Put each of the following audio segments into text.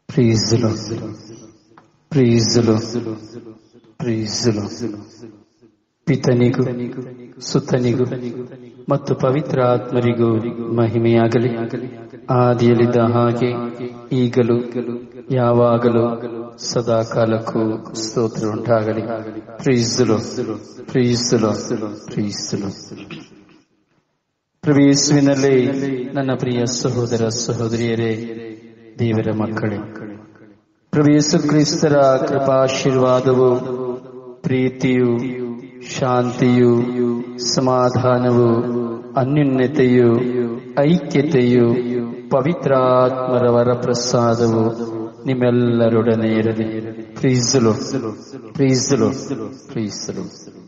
Praise the Lord. Praise the Lord. Praise the Lord. ಪಿತನಿಗೂ ಸುತ್ತನಿಗೂ ಮತ್ತು ಪವಿತ್ರ ಆತ್ಮರಿಗೂ ಮಹಿಮೆಯಾಗಲಿ ಆದಿಯಲ್ಲಿದ್ದ ಹಾಗೆ ಈಗಲೂ ಯಾವಾಗಲೂ ಸದಾ ಕಾಲಕ್ಕೂ ಸ್ತೋತ್ರ ಉಂಟಾಗಲಿ ಪ್ರೀಸಲು ಪ್ರೀಸಲು ಪ್ರೀಸಲು ಪ್ರವೇಶುವಿನಲ್ಲಿ ನನ್ನ ಪ್ರಿಯ ಸಹೋದರ ಸಹೋದರಿಯರೇ ದೇವರ ಮಕ್ಕಳೇ ಪ್ರಭು ಯೇಸು ಕ್ರಿಸ್ತರ ಕೃಪಾಶೀರ್ವಾದವು ಪ್ರೀತಿಯು ಶಾಂತಿಯು ಸಮಾಧಾನವು ಅನ್ಯೋನ್ಯತೆಯು ಐಕ್ಯತೆಯು ಪವಿತ್ರಾತ್ಮರ ವರ ಪ್ರಸಾದವು ನಿಮ್ಮೆಲ್ಲರೊಡನೆ ಇರಲಿ ಪ್ರೀಸಲು ಪ್ರೀಸಲು ಪ್ರೀಸಲು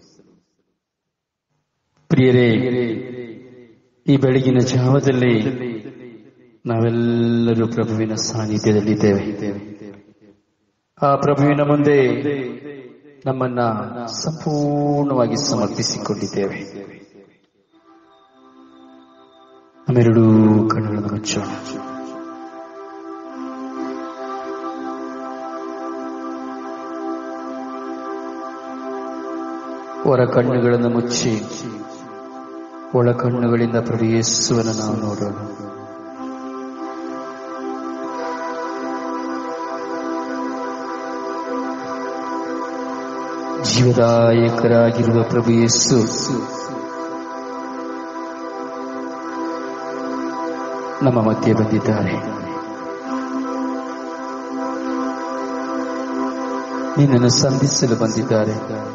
ಪ್ರಿಯರೇ ಈ ಬೆಳಗಿನ ಜಾವದಲ್ಲಿ ನಾವೆಲ್ಲರೂ ಪ್ರಭುವಿನ ಸಾನ್ನಿಧ್ಯದಲ್ಲಿದ್ದೇವೆ ಆ ಪ್ರಭುವಿನ ಮುಂದೆ ನಮ್ಮನ್ನ ಸಂಪೂರ್ಣವಾಗಿ ಸಮರ್ಪಿಸಿಕೊಂಡಿದ್ದೇವೆ ನಮ್ಮೆರಡೂ ಕಣ್ಣುಗಳನ್ನು ಮುಚ್ಚೋಣ ಹೊರ ಕಣ್ಣುಗಳನ್ನು ಮುಚ್ಚಿ ಒಳ ಕಣ್ಣುಗಳಿಂದ ಪ್ರಭು ಯೇಸುವನ್ನು ನಾವು ನೋಡೋಣ ಜೀವದಾಯಕರಾಗಿರುವ ಪ್ರಭು ಯೇಸು ನಮ್ಮ ಮಧ್ಯೆ ಬಂದಿದ್ದಾರೆ ನಿನ್ನನ್ನು ಸಂಧಿಸಲು ಬಂದಿದ್ದಾರೆ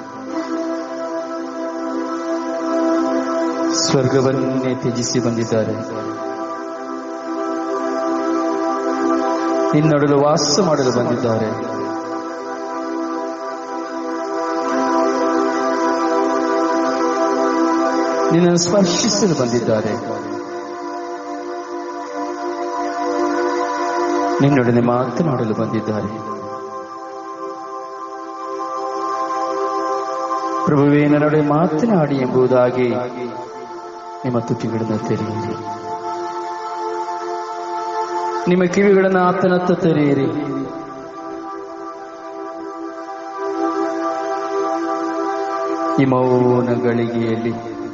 ಸ್ವರ್ಗವನ್ನೇ ತ್ಯಜಿಸಿ ಬಂದಿದ್ದಾರೆ ನಿನ್ನೊಡಲು ವಾಸ ಮಾಡಲು ಬಂದಿದ್ದಾರೆ ನಿನ್ನನ್ನು ಸ್ಪರ್ಶಿಸಲು ಬಂದಿದ್ದಾರೆ ನಿನ್ನೊಡನೆ ಮಾತನಾಡಲು ಬಂದಿದ್ದಾರೆ ಪ್ರಭುವೇ ನನ್ನೊಡೆ ಮಾತನಾಡಿ ಎಂಬುದಾಗಿ ನಿಮ್ಮ ತುಟಿಗಳನ್ನು ತೆರೆಯಿರಿ ನಿಮ್ಮ ಕಿವಿಗಳನ್ನು ಆತನತ್ತ ತೆರೆಯಿರಿ ಈ ಮೌನ ಗಳಿಗೆಯಲ್ಲಿ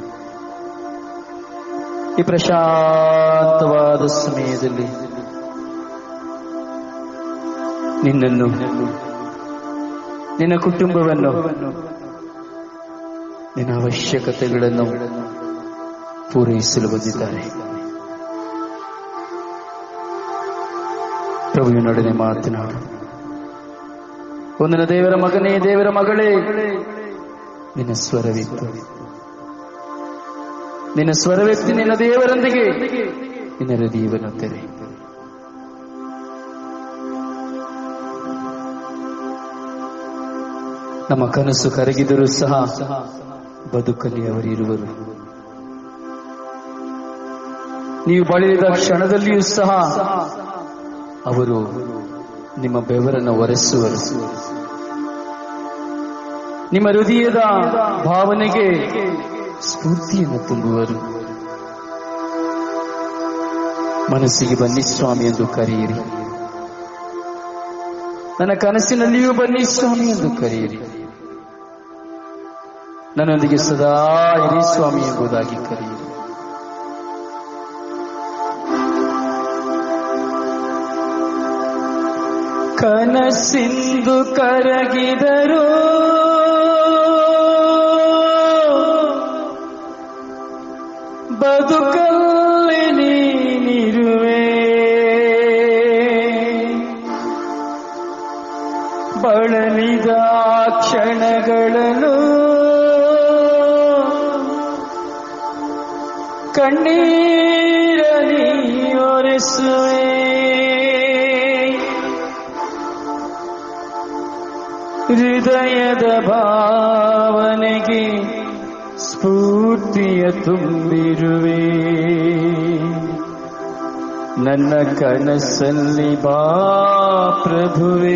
ಈ ಪ್ರಶಾಂತವಾದ ಸಮಯದಲ್ಲಿ ನಿನ್ನನ್ನು ನಿನ್ನ ಕುಟುಂಬವನ್ನು ನಿನ್ನ ಅವಶ್ಯಕತೆಗಳನ್ನು ಪೂರೈಸಲು ಬಂದಿದ್ದಾರೆ ಪ್ರಭುವಿನೊಡನೆ ಮಾತನಾಡು ಒಂದಿನ ದೇವರ ಮಗನೇ ದೇವರ ಮಗಳೇ ನಿನ್ನ ಸ್ವರವಿತ್ತು ನಿನ್ನ ಸ್ವರವ್ಯಕ್ತಿ ನಿನ್ನ ದೇವರೊಂದಿಗೆ ನಿನ್ನ ಹೃದಯವನ್ನು ತೆರೆ ನಮ್ಮ ಕನಸು ಕರಗಿದರೂ ಸಹ ಬದುಕಲ್ಲಿ ಅವರಿರುವರು ನೀವು ಬಳಿದ ಕ್ಷಣದಲ್ಲಿಯೂ ಸಹ ಅವರು ನಿಮ್ಮ ಬೆವರನ್ನು ಒರೆಸುವರು ನಿಮ್ಮ ಹೃದಯದ ಭಾವನೆಗೆ ಸ್ಫೂರ್ತಿಯನ್ನು ತುಂಬುವರು ಮನಸ್ಸಿಗೆ ಬನ್ನಿ ಸ್ವಾಮಿ ಎಂದು ಕರೆಯಿರಿ ನನ್ನ ಕನಸಿನಲ್ಲಿಯೂ ಬನ್ನಿ ಸ್ವಾಮಿ ಎಂದು ಕರೆಯಿರಿ ನನ್ನೊಂದಿಗೆ ಸದಾ ಇರಿ ಸ್ವಾಮಿ ಎಂಬುದಾಗಿ ಕರೆಯಿರಿ ಕನಸಿಂದು ಕರಗಿದರು ಬದುಕಲ್ಲಿ ನೀನಿರುವೆ ಬಳಲಿದ ಕ್ಷಣಗಳನ್ನು ಕಣ್ಣೀರಲಿ ಒರೆಸುವೆ ಹೃದಯದ ಭಾವನೆಗೆ ಸ್ಫೂರ್ತಿಯ ತುಂಬಿರುವೆ ನನ್ನ ಕನಸಲ್ಲಿ ಬಾ ಪ್ರಭುವೇ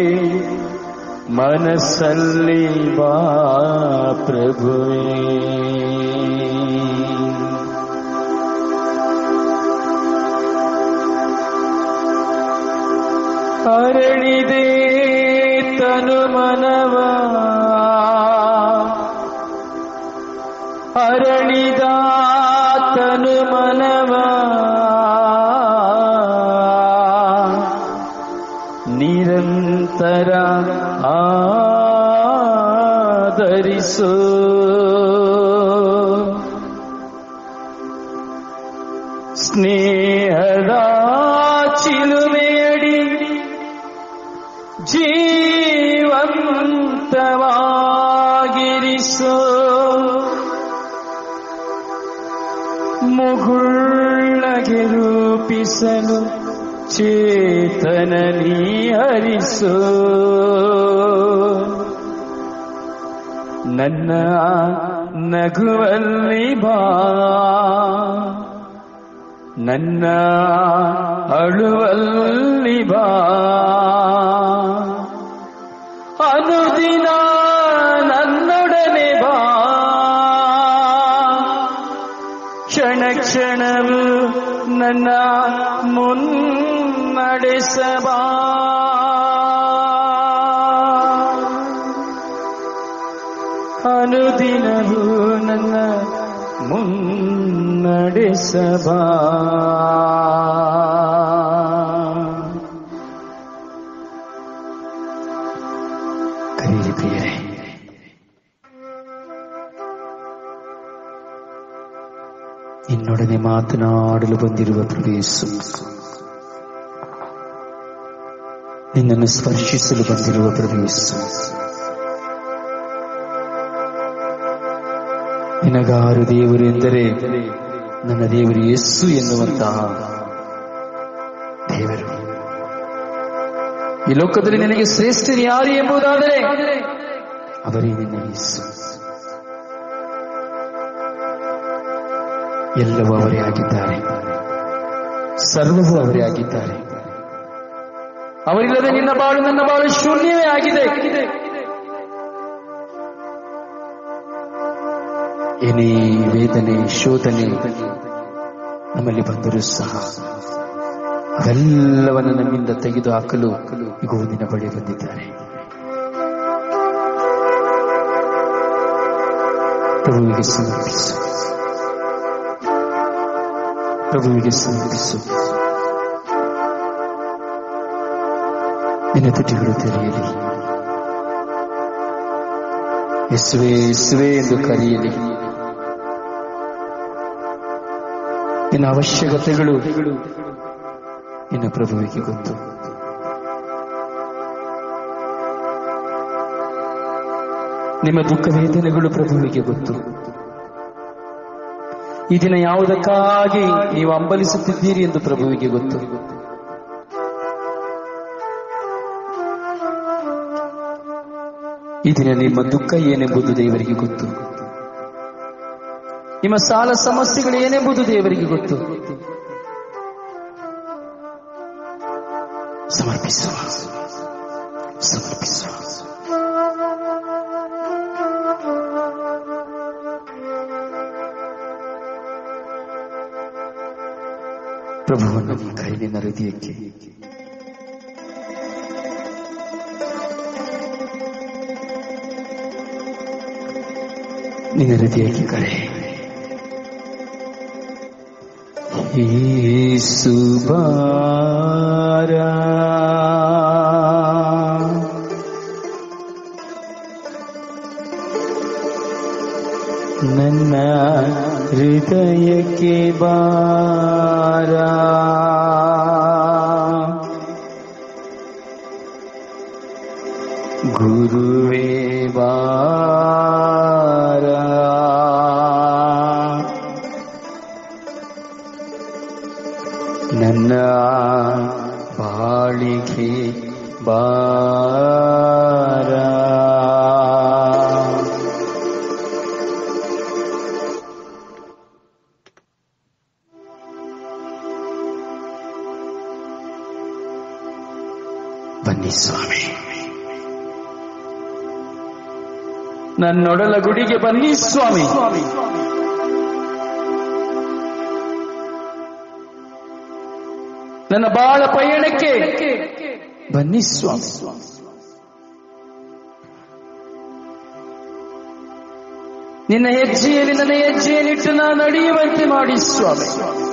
ಮನಸ್ಸಲ್ಲಿ ಬಾ ಪ್ರಭುವೇ ಅರಳಿದೆ ತನು ಮನವ ಅರಳಿದ ತನು ಮನವ ನಿರಂತರ ಆದರಿಸೋ ಸ್ನೇಹದ ಚಿಲುಮೆಯಡಿ ಜೀವಂತವಾಗಿರಿಸೋ ಮುಗುಳ್ಳಗೆ ರೂಪಿಸಲು ಚೇತನ ನೀ ಹರಿಸೋ ನನ್ನ ನಗುವಲ್ಲಿ ಬಾ ನನ್ನ ಅಳುವಲ್ಲಿ ಬಾ ಅನುದಿನ ನನ್ನೊಡನೆ ಬಾ ಕ್ಷಣ ಕ್ಷಣವು ನನ್ನ ಮುನ್ನಡೆಸಬಾ ಅನುದಿನವೂ ನನ್ನ ಮುನ್ನಡೆಸಬಾ ಕರೀರಿ ಪ್ರಿಯರೇ ನಿನ್ನೊಡನೆ ಮಾತನಾಡಲು ಬಂದಿರುವ ಪ್ರವೇಶು ನಿನ್ನನ್ನು ಸ್ಪರ್ಶಿಸಲು ಬಂದಿರುವ ಪ್ರವೇಶ ನಿನಗಾರು ದೇವರು ಎಂದರೆ ನನ್ನ ದೇವರು ಯಸ್ಸು ಎನ್ನುವಂತಹ ದೇವರು ಈ ಲೋಕದಲ್ಲಿ ನಿನಗೆ ಶ್ರೇಷ್ಠರು ಯಾರು ಎಂಬುದಾದರೆ ಅವರೇ ನಿನ್ನ ಯಸ್ಸು ಎಲ್ಲವೂ ಅವರೇ ಆಗಿದ್ದಾರೆ ಸರ್ವವೂ ಅವರೇ ಆಗಿದ್ದಾರೆ ಅವರಿಲ್ಲದೆ ನಿನ್ನ ಬಾಳು ನನ್ನ ಬಾಳು ಶೂನ್ಯವೇ ಆಗಿದೆ ಏನೇ ವೇದನೆ ಶೋಧನೆ ನಮ್ಮಲ್ಲಿ ಬಂದರೂ ಸಹ ಅವೆಲ್ಲವನ್ನು ನಮ್ಮಿಂದ ತೆಗೆದು ಹಾಕಲು ಈಗ ನಿನ್ನ ಬಳಿ ಬಂದಿದ್ದಾರೆ ಪ್ರಭುವಿಗೆ ಸಮರ್ಪಿಸು ಪ್ರಭುವಿಗೆ ಸಮರ್ಪಿಸು ನಿನ್ನ ತುಟಿಗಳು ತೆರೆಯಲಿ ಯೇಸುವೆ ಯೇಸುವೆ ಎಂದು ಕರೆಯಲಿ ನಿನ್ನ ಅವಶ್ಯಕತೆಗಳು ನಿನ್ನ ಪ್ರಭುವಿಗೆ ಗೊತ್ತು ನಿಮ್ಮ ದುಃಖ ವೇದನೆಗಳು ಪ್ರಭುವಿಗೆ ಗೊತ್ತು ಈ ದಿನ ಯಾವುದಕ್ಕಾಗಿ ನೀವು ಅಂಬಲಿಸುತ್ತಿದ್ದೀರಿ ಎಂದು ಪ್ರಭುವಿಗೆ ಗೊತ್ತು ಈ ದಿನ ನಿಮ್ಮ ದುಃಖ ಏನೆಂಬುದು ದೇವರಿಗೆ ಗೊತ್ತು ನಿಮ್ಮ ಸಾಲ ಸಮಸ್ಯೆಗಳು ಏನೆಂಬುದು ದೇವರಿಗೆ ಗೊತ್ತು ಸಮರ್ಪಿಸುವ ಸಮರ್ಪಿಸುವ ಪ್ರಭುವನ್ನು ನಿಮ್ಮ ಕೈ ನಿನ್ನ ಹೃದಯಕ್ಕೆ ನಿನ್ನ ಹೃದಯಕ್ಕೆ ಕರೆ ಸುಬಾರ ನನ್ನ ಹೃದಯಕ್ಕೆ ಬಾರ ಗುರುವೇ ಬಾರ ನನ್ನ ಬಾಳಿಗೆ ಬಾರ ಬನ್ನಿ ಸ್ವಾಮಿ ನನ್ನೊಡಲ ಗುಡಿಗೆ ಬನ್ನಿ ಸ್ವಾಮಿ ನನ್ನ ಬಾಳ ಪಯಣಕ್ಕೆ ಬನ್ನಿ ಸ್ವಾಮಿ ನಿನ್ನ ಹೆಜ್ಜೆಯಲ್ಲಿ ನನ್ನ ಹೆಜ್ಜೆಯನ್ನಿಟ್ಟು ನಾನು ನಡೆಯುವಂತೆ ಮಾಡಿ ಸ್ವಾಮಿ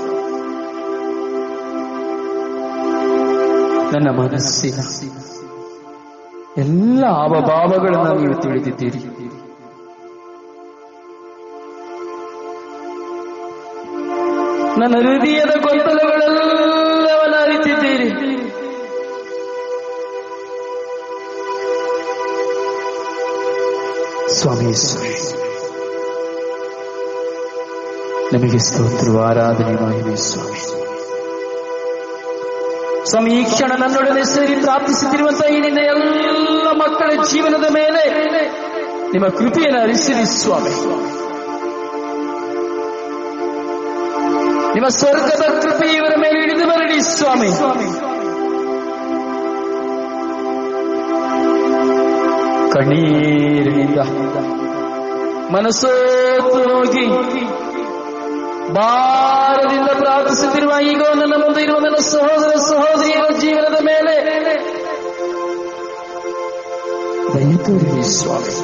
ನನ್ನ ಮನಸ್ಸಿನ ಎಲ್ಲ ಅವಭಾವಗಳನ್ನು ನೀವು ತಿಳಿದಿದ್ದೀರಿ ನನ್ನ ಹೃದಯದ ಗೊಂದಲಗಳೆಲ್ಲವನ್ನ ಅರಿತಿದ್ದೀರಿ ಸ್ವಾಮಿ ಸ್ವಾಮಿ ನಮಗೆ ಸ್ತೋತ್ರ ಆರಾಧನೆ ಮಾಡಿವೆ ಸ್ವಾಮಿ ಸ್ವಾಮಿ ಈ ಕ್ಷಣ ನನ್ನೊಡನೆ ಸೇರಿ ಪ್ರಾರ್ಥಿಸುತ್ತಿರುವಂತಹ ಈ ನಿನ್ನ ಎಲ್ಲ ಮಕ್ಕಳ ಜೀವನದ ಮೇಲೆ ನಿಮ್ಮ ಕೃಪೆಯನ್ನು ಹರಿಸಿರಿ ಸ್ವಾಮಿ ನಿಮ್ಮ ಸ್ವರ್ಗದ ಕೃಪೆ ಇವರ ಮೇಲೆ ಹಿಡಿದು ಬರಲಿ ಸ್ವಾಮಿ ಕಣ್ಣೀರಿನಿಂದ ಮನಸ್ಸೋತು ಹೋಗಿ ಭಾರದಿಂದ ಪ್ರಾರ್ಥಿಸುತ್ತಿರುವ ಈಗ ನನ್ನ ಮುಂದೆ ಇರುವ ನನ್ನ ಸಹೋದರ ಸಹೋದರಿಯರ ಜೀವನದ ಮೇಲೆ ದಯ ತೋರಿರಿ ಸ್ವಾಮಿ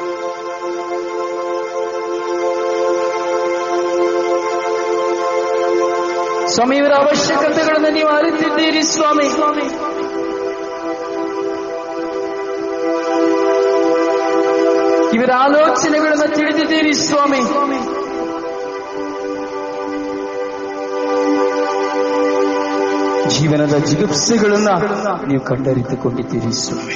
ಸ್ವಾಮಿ ಇವರ ಅವಶ್ಯಕತೆಗಳನ್ನು ನೀವು ಅರಿತಿದ್ದೀರಿ ಸ್ವಾಮಿ ಸ್ವಾಮಿ ಇವರ ಆಲೋಚನೆಗಳನ್ನು ತಿಳಿದಿದ್ದೀರಿ ಸ್ವಾಮಿ ಜೀವನದ ಜಿಗುಪ್ಸೆಗಳನ್ನ ನೀವು ಕಂಡರಿತುಕೊಂಡಿದ್ದೀರಿ ಸ್ವಾಮಿ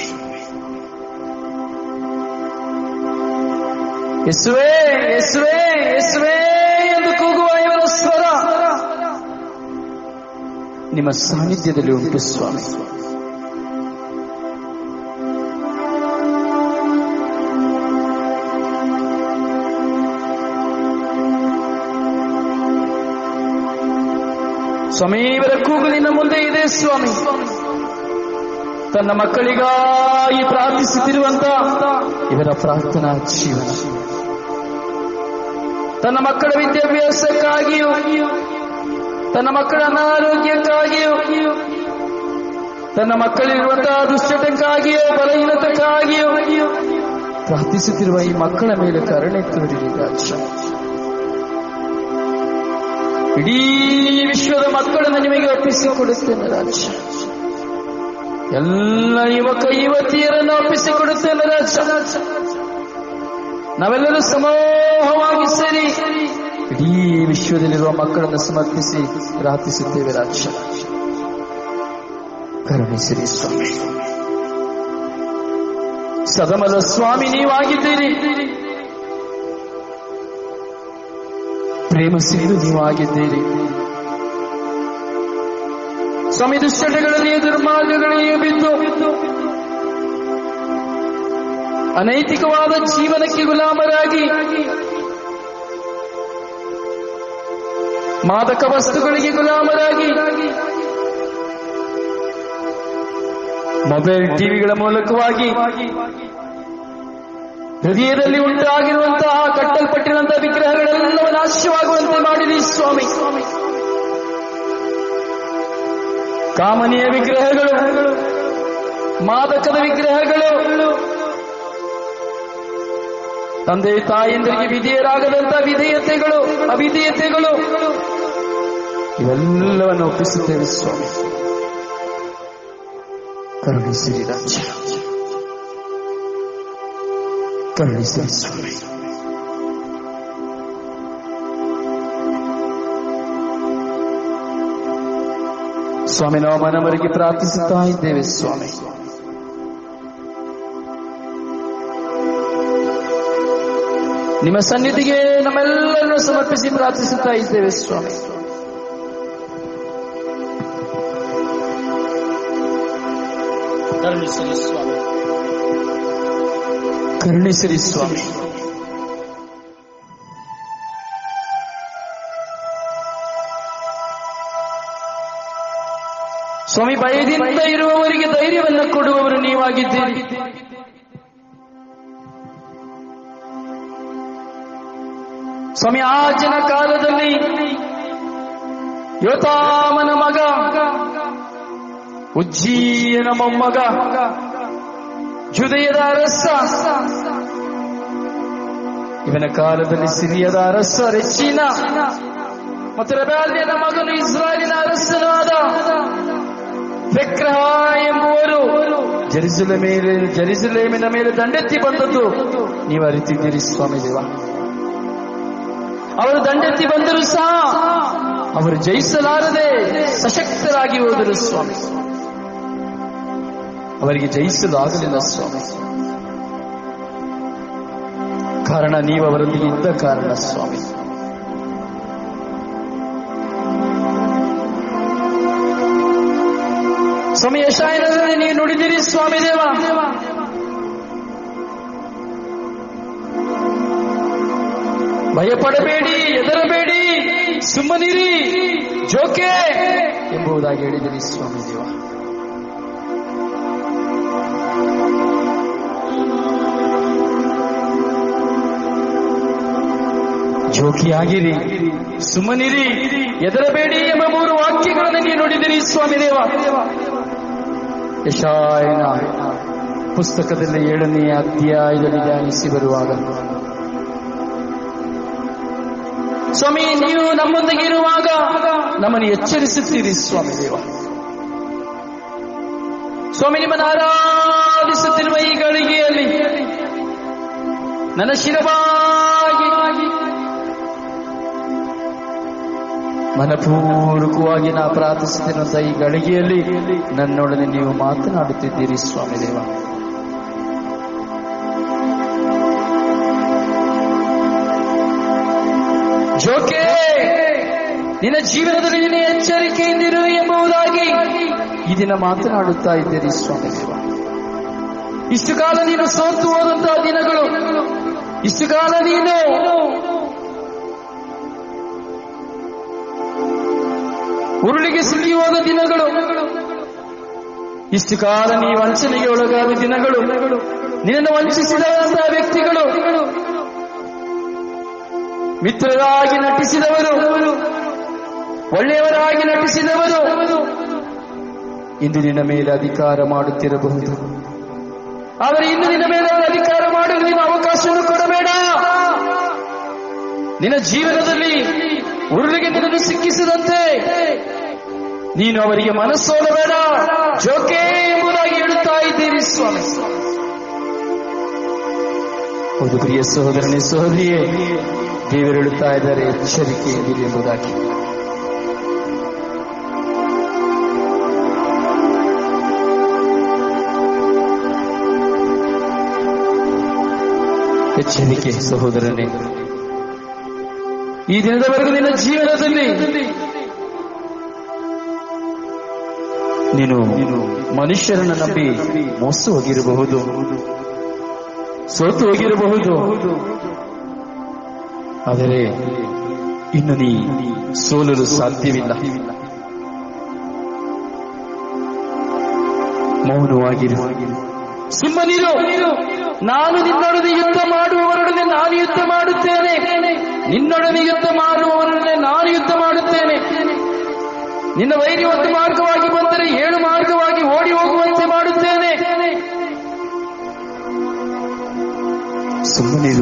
ಯಸುವೆ ಯಸುವೆ ಯಸುವೆ ಎಂದು ಕೂಗುವ ಇವರ ಸ್ವರ ನಿಮ್ಮ ಸಾನ್ನಿಧ್ಯದಲ್ಲಿ ಉಂಟು ಸ್ವಾಮಿ ಸ್ವಾಮಿ ಇವರ ಕೂಗಲಿನ ಮುಂದೆ ಇದೆ ಸ್ವಾಮಿ ತನ್ನ ಮಕ್ಕಳಿಗಾಗಿ ಪ್ರಾರ್ಥಿಸುತ್ತಿರುವಂತ ಇವರ ಪ್ರಾರ್ಥನಾ ಜೀವನ ತನ್ನ ಮಕ್ಕಳ ವಿದ್ಯಾಭ್ಯಾಸಕ್ಕಾಗಿಯೂ ತನ್ನ ಮಕ್ಕಳ ಅನಾರೋಗ್ಯಕ್ಕಾಗಿಯೂ ತನ್ನ ಮಕ್ಕಳಿರುವಂತಹ ದುಶ್ಚಟಕ್ಕಾಗಿಯೋ ಬಲಹೀನತಕ್ಕಾಗಿಯೋ ಪ್ರಾರ್ಥಿಸುತ್ತಿರುವ ಈ ಮಕ್ಕಳ ಮೇಲೆ ಕರುಣೆ ತೋರಿರಿ ರಾಜ ಇಡೀ ವಿಶ್ವದ ಮಕ್ಕಳನ್ನು ನಿಮಗೆ ಒಪ್ಪಿಸಿಕೊಡುತ್ತೇನೆ ರಾಜ ಎಲ್ಲ ಯುವಕ ಯುವತಿಯರನ್ನು ಒಪ್ಪಿಸಿಕೊಡುತ್ತೇನೆ ರಾಜ ನಾವೆಲ್ಲರೂ ಸಮೂಹವಾಗಿ ಸೇರಿ ಇಡೀ ವಿಶ್ವದಲ್ಲಿರುವ ಮಕ್ಕಳನ್ನು ಸಮರ್ಪಿಸಿ ಪ್ರಾರ್ಥಿಸುತ್ತೇವೆ ರಾಜ ಕರುಣಿಸಿರಿ ಸ್ವಾಮಿ ಸದಮದ ಸ್ವಾಮಿ ನೀವಾಗಿದ್ದೀರಿ ಪ್ರೇಮ ಸಿಂಧು ನೀವಾಗಿದ್ದೀರಿ ಸ್ವಾಮಿ ದುಶ್ಚಟಗಳಲ್ಲಿ ದುರ್ಮಾರ್ಗಗಳಿಗೆ ಬಿದ್ದು ಅನೈತಿಕವಾದ ಜೀವನಕ್ಕೆ ಗುಲಾಮರಾಗಿ ಮಾದಕ ವಸ್ತುಗಳಿಗೆ ಗುಲಾಮರಾಗಿ ಮೊಬೈಲ್ ಟಿವಿಗಳ ಮೂಲಕವಾಗಿ ಹೃದಯದಲ್ಲಿ ಉಂಟಾಗಿರುವಂತಹ ಕಟ್ಟಲ್ಪಟ್ಟಿರುವಂತಹ ವಿಗ್ರಹಗಳೆಲ್ಲವೂ ನಾಶವಾಗುವಂತೆ ಮಾಡಿರಿ ಸ್ವಾಮಿ ಕಾಮನೆಯ ವಿಗ್ರಹಗಳು ಮಾದಕದ ವಿಗ್ರಹಗಳು ತಂದೆ ತಾಯಂದರಿಗೆ ವಿಧೇಯರಾಗದಂತ ವಿಧೇಯತೆಗಳು ಅವಿಧೇಯತೆಗಳು ಇವೆಲ್ಲವನ್ನು ಒಪ್ಪಿಸುತ್ತೇವೆ ಸ್ವಾಮಿ ಕರುಣಿಸಿರಿ ರಾಜ್ಯ ಕರುಣಿಸಿರಿ ಸ್ವಾಮಿ ಸ್ವಾಮಿ ನಾವು ಮನವರಿಗೆ ಪ್ರಾರ್ಥಿಸುತ್ತಾ ಇದ್ದೇವೆ ಸ್ವಾಮಿ ನಿಮ್ಮ ಸನ್ನಿಧಿಗೆ ನಮ್ಮೆಲ್ಲರನ್ನು ಸಮರ್ಪಿಸಿ ಪ್ರಾರ್ಥಿಸುತ್ತಾ ಇದ್ದೇವೆ ಸ್ವಾಮಿ ಕರುಣಿಸಿರಿ ಸ್ವಾಮಿ ಕರುಣಿಸಿರಿ ಸ್ವಾಮಿ ಸ್ವಾಮಿ ಭಯದಿಂದ ಇರುವವರಿಗೆ ಧೈರ್ಯವನ್ನು ಕೊಡುವವರು ನೀವಾಗಿದ್ದೀರಿ ಸ್ವಾಮಿ ಆಚಿನ ಕಾಲದಲ್ಲಿ ಯೋತಾಮನ ಮಗ ಉಜ್ಜೀಯನ ಮೊಮ್ಮಗ ಜುದಯದ ಅರಸ ಇವನ ಕಾಲದಲ್ಲಿ ಸಿರಿಯದ ಅರಸ ರೆಚ್ಚಿನ ಮತ್ತು ರೆಬಾಲ್ಯನ ಮಗನು ಇಸ್ರಾಯೇಲಿನ ಅರಸನಾದ ಬೆಕ್ರಹ ಎಂಬುವರು ಜರಿಸಲ ಮೇಲೆ ಜರಿಸಲೇಮಿನ ಮೇಲೆ ದಂಡೆತ್ತಿ ಬಂದದ್ದು ನೀವು ಅರಿತಿದ್ದೀರಿ ಸ್ವಾಮಿ ದೇವ ಅವರು ದಂಡೆತ್ತಿ ಬಂದರೂ ಸಹ ಅವರು ಜಯಿಸಲಾರದೆ ಸಶಕ್ತರಾಗಿ ಹೋದರು ಸ್ವಾಮಿ ಅವರಿಗೆ ಜಯಿಸಲು ಆಗಲಿಲ್ಲ ಸ್ವಾಮಿ ಕಾರಣ ನೀವು ಅವರೊಂದಿಗೆ ಇದ್ದ ಕಾರಣ ಸ್ವಾಮಿ ಸ್ವಾಮಿ ಯಶಾಯನದಲ್ಲಿ ನೀವು ನುಡಿದಿರಿ ಸ್ವಾಮಿ ದೇವ ಭಯಪಡಬೇಡಿ ಹೆದರಬೇಡಿ ಸುಮ್ಮನಿರಿ ಜೋಕೆ ಎಂಬುದಾಗಿ ಹೇಳಿದಿರಿ ಸ್ವಾಮಿ ದೇವ ಜೋಕಿಯಾಗಿರಿ ಸುಮ್ಮನಿರಿ ಎದರಬೇಡಿ ಎಂಬ ಮೂರು ವಾಕ್ಯಗಳನ್ನು ನೀವು ನುಡಿದಿರಿ ಸ್ವಾಮಿ ದೇವ ಯಶಾಯನ ಪುಸ್ತಕದಲ್ಲಿ ಏಳನೇ ಅಧ್ಯಾಯದಲ್ಲಿ ಧ್ಯಾನಿಸಿ ಬರುವಾಗ ಸ್ವಾಮಿ ನೀವು ನಮ್ಮೊಂದಿಗೆ ಇರುವಾಗ ನಮ್ಮನ್ನು ಎಚ್ಚರಿಸುತ್ತೀರಿ ಸ್ವಾಮಿ ದೇವ ಸ್ವಾಮಿ ನಿಮ್ಮನ್ನು ಆರಾಧಿಸುತ್ತಿರುವ ಈ ಗಳಿಗೆಯಲ್ಲಿ ನನ್ನ ಶಿರವಾಗಿ ಮನಪೂರ್ವಕವಾಗಿ ನಾ ಪ್ರಾರ್ಥಿಸುತ್ತಿರುವಂತಹ ಈ ಗಳಿಗೆಯಲ್ಲಿ ನನ್ನೊಡನೆ ನೀವು ಮಾತನಾಡುತ್ತಿದ್ದೀರಿ ಸ್ವಾಮಿ ದೇವ ಜೋಕೆ ನಿನ್ನ ಜೀವನದಲ್ಲಿ ನಿನ್ನ ಎಚ್ಚರಿಕೆಯಿಂದಿರು ಎಂಬುದಾಗಿ ಈ ದಿನ ಮಾತನಾಡುತ್ತಾ ಇದ್ದೀರಿ ಸ್ವಾಮಿ ದೇವ ಇಷ್ಟು ಕಾಲ ನೀನು ಸೋತು ಹೋದಂತಹ ದಿನಗಳು ಇಷ್ಟು ಕಾಲ ನೀನು ಉರುಳಿಗೆ ಸಿಕ್ಕಿ ಹೋದ ದಿನಗಳು ಇಷ್ಟು ಕಾಲ ನೀ ವಂಚನೆಗೆ ಒಳಗಾದ ದಿನಗಳು ನಿನ್ನನ್ನು ವಂಚಿಸಿದಂತಹ ವ್ಯಕ್ತಿಗಳು ಮಿತ್ರರಾಗಿ ನಟಿಸಿದವರು ಒಳ್ಳೆಯವರಾಗಿ ನಟಿಸಿದವರು ಇಂದು ನಿನ್ನ ಮೇಲೆ ಅಧಿಕಾರ ಮಾಡುತ್ತಿರಬಹುದು ಆದರೆ ಇನ್ನು ನಿನ್ನ ಮೇಲೆ ಅವರು ಅಧಿಕಾರ ಮಾಡಲು ನೀನು ಅವಕಾಶವನ್ನು ಕೊಡಬೇಡ ನಿನ್ನ ಜೀವನದಲ್ಲಿ ಉರುಳಿಗೆ ನಿನ್ನನ್ನು ಸಿಕ್ಕಿಸದಂತೆ ನೀನು ಅವರಿಗೆ ಮನಸ್ಸೋಲಬೇಡ ಜೋಕೆ ಎಂಬುದಾಗಿ ಹೇಳುತ್ತಾ ಇದ್ದೀರಿ ಸ್ವಾಮಿ ಹೌದು ಪ್ರಿಯ ಸಹೋದರನೇ ಸಹೋದರಿಯೇ ದೇವರು ಹೇಳುತ್ತಾ ಇದ್ದಾರೆ ಎಚ್ಚರಿಕೆಯಿಂದಿರಿ ಎಂಬುದಾಗಿ ಎಚ್ಚರಿಕೆ ಸಹೋದರನೇ ಈ ದಿನದವರೆಗೂ ನಿನ್ನ ಜೀವನದಲ್ಲಿ ನೀನು ಮನುಷ್ಯರನ್ನ ನಂಬಿ ಮೋಸ ಹೋಗಿರಬಹುದು ಸೋತು ಹೋಗಿರಬಹುದು ಆದರೆ ಇನ್ನು ನೀ ಸೋಲಲು ಸಾಧ್ಯವಿಲ್ಲ ಮೌನವಾಗಿರು ಸುಮ್ಮನಿರು ನಾನು ನಿನ್ನೊಡನೆ ಯುದ್ಧ ಮಾಡುವವರೊಡನೆ ನಾನು ಯುದ್ಧ ಮಾಡುತ್ತೇನೆ ನಿನ್ನೊಡನೆ ಯುದ್ಧ ಮಾಡುವವರೊಡನೆ ನಾನು ಯುದ್ಧ ಮಾಡುತ್ತೇನೆ ನಿನ್ನ ವೈರಿ ಒಂದು ಮಾರ್ಗವಾಗಿ ಬಂದರೆ ಏಳು ಮಾರ್ಗವಾಗಿ ಓಡಿ ಹೋಗುವಂತೆ ಮಾಡುತ್ತೇನೆ ಸುಮ್ಮನಿರು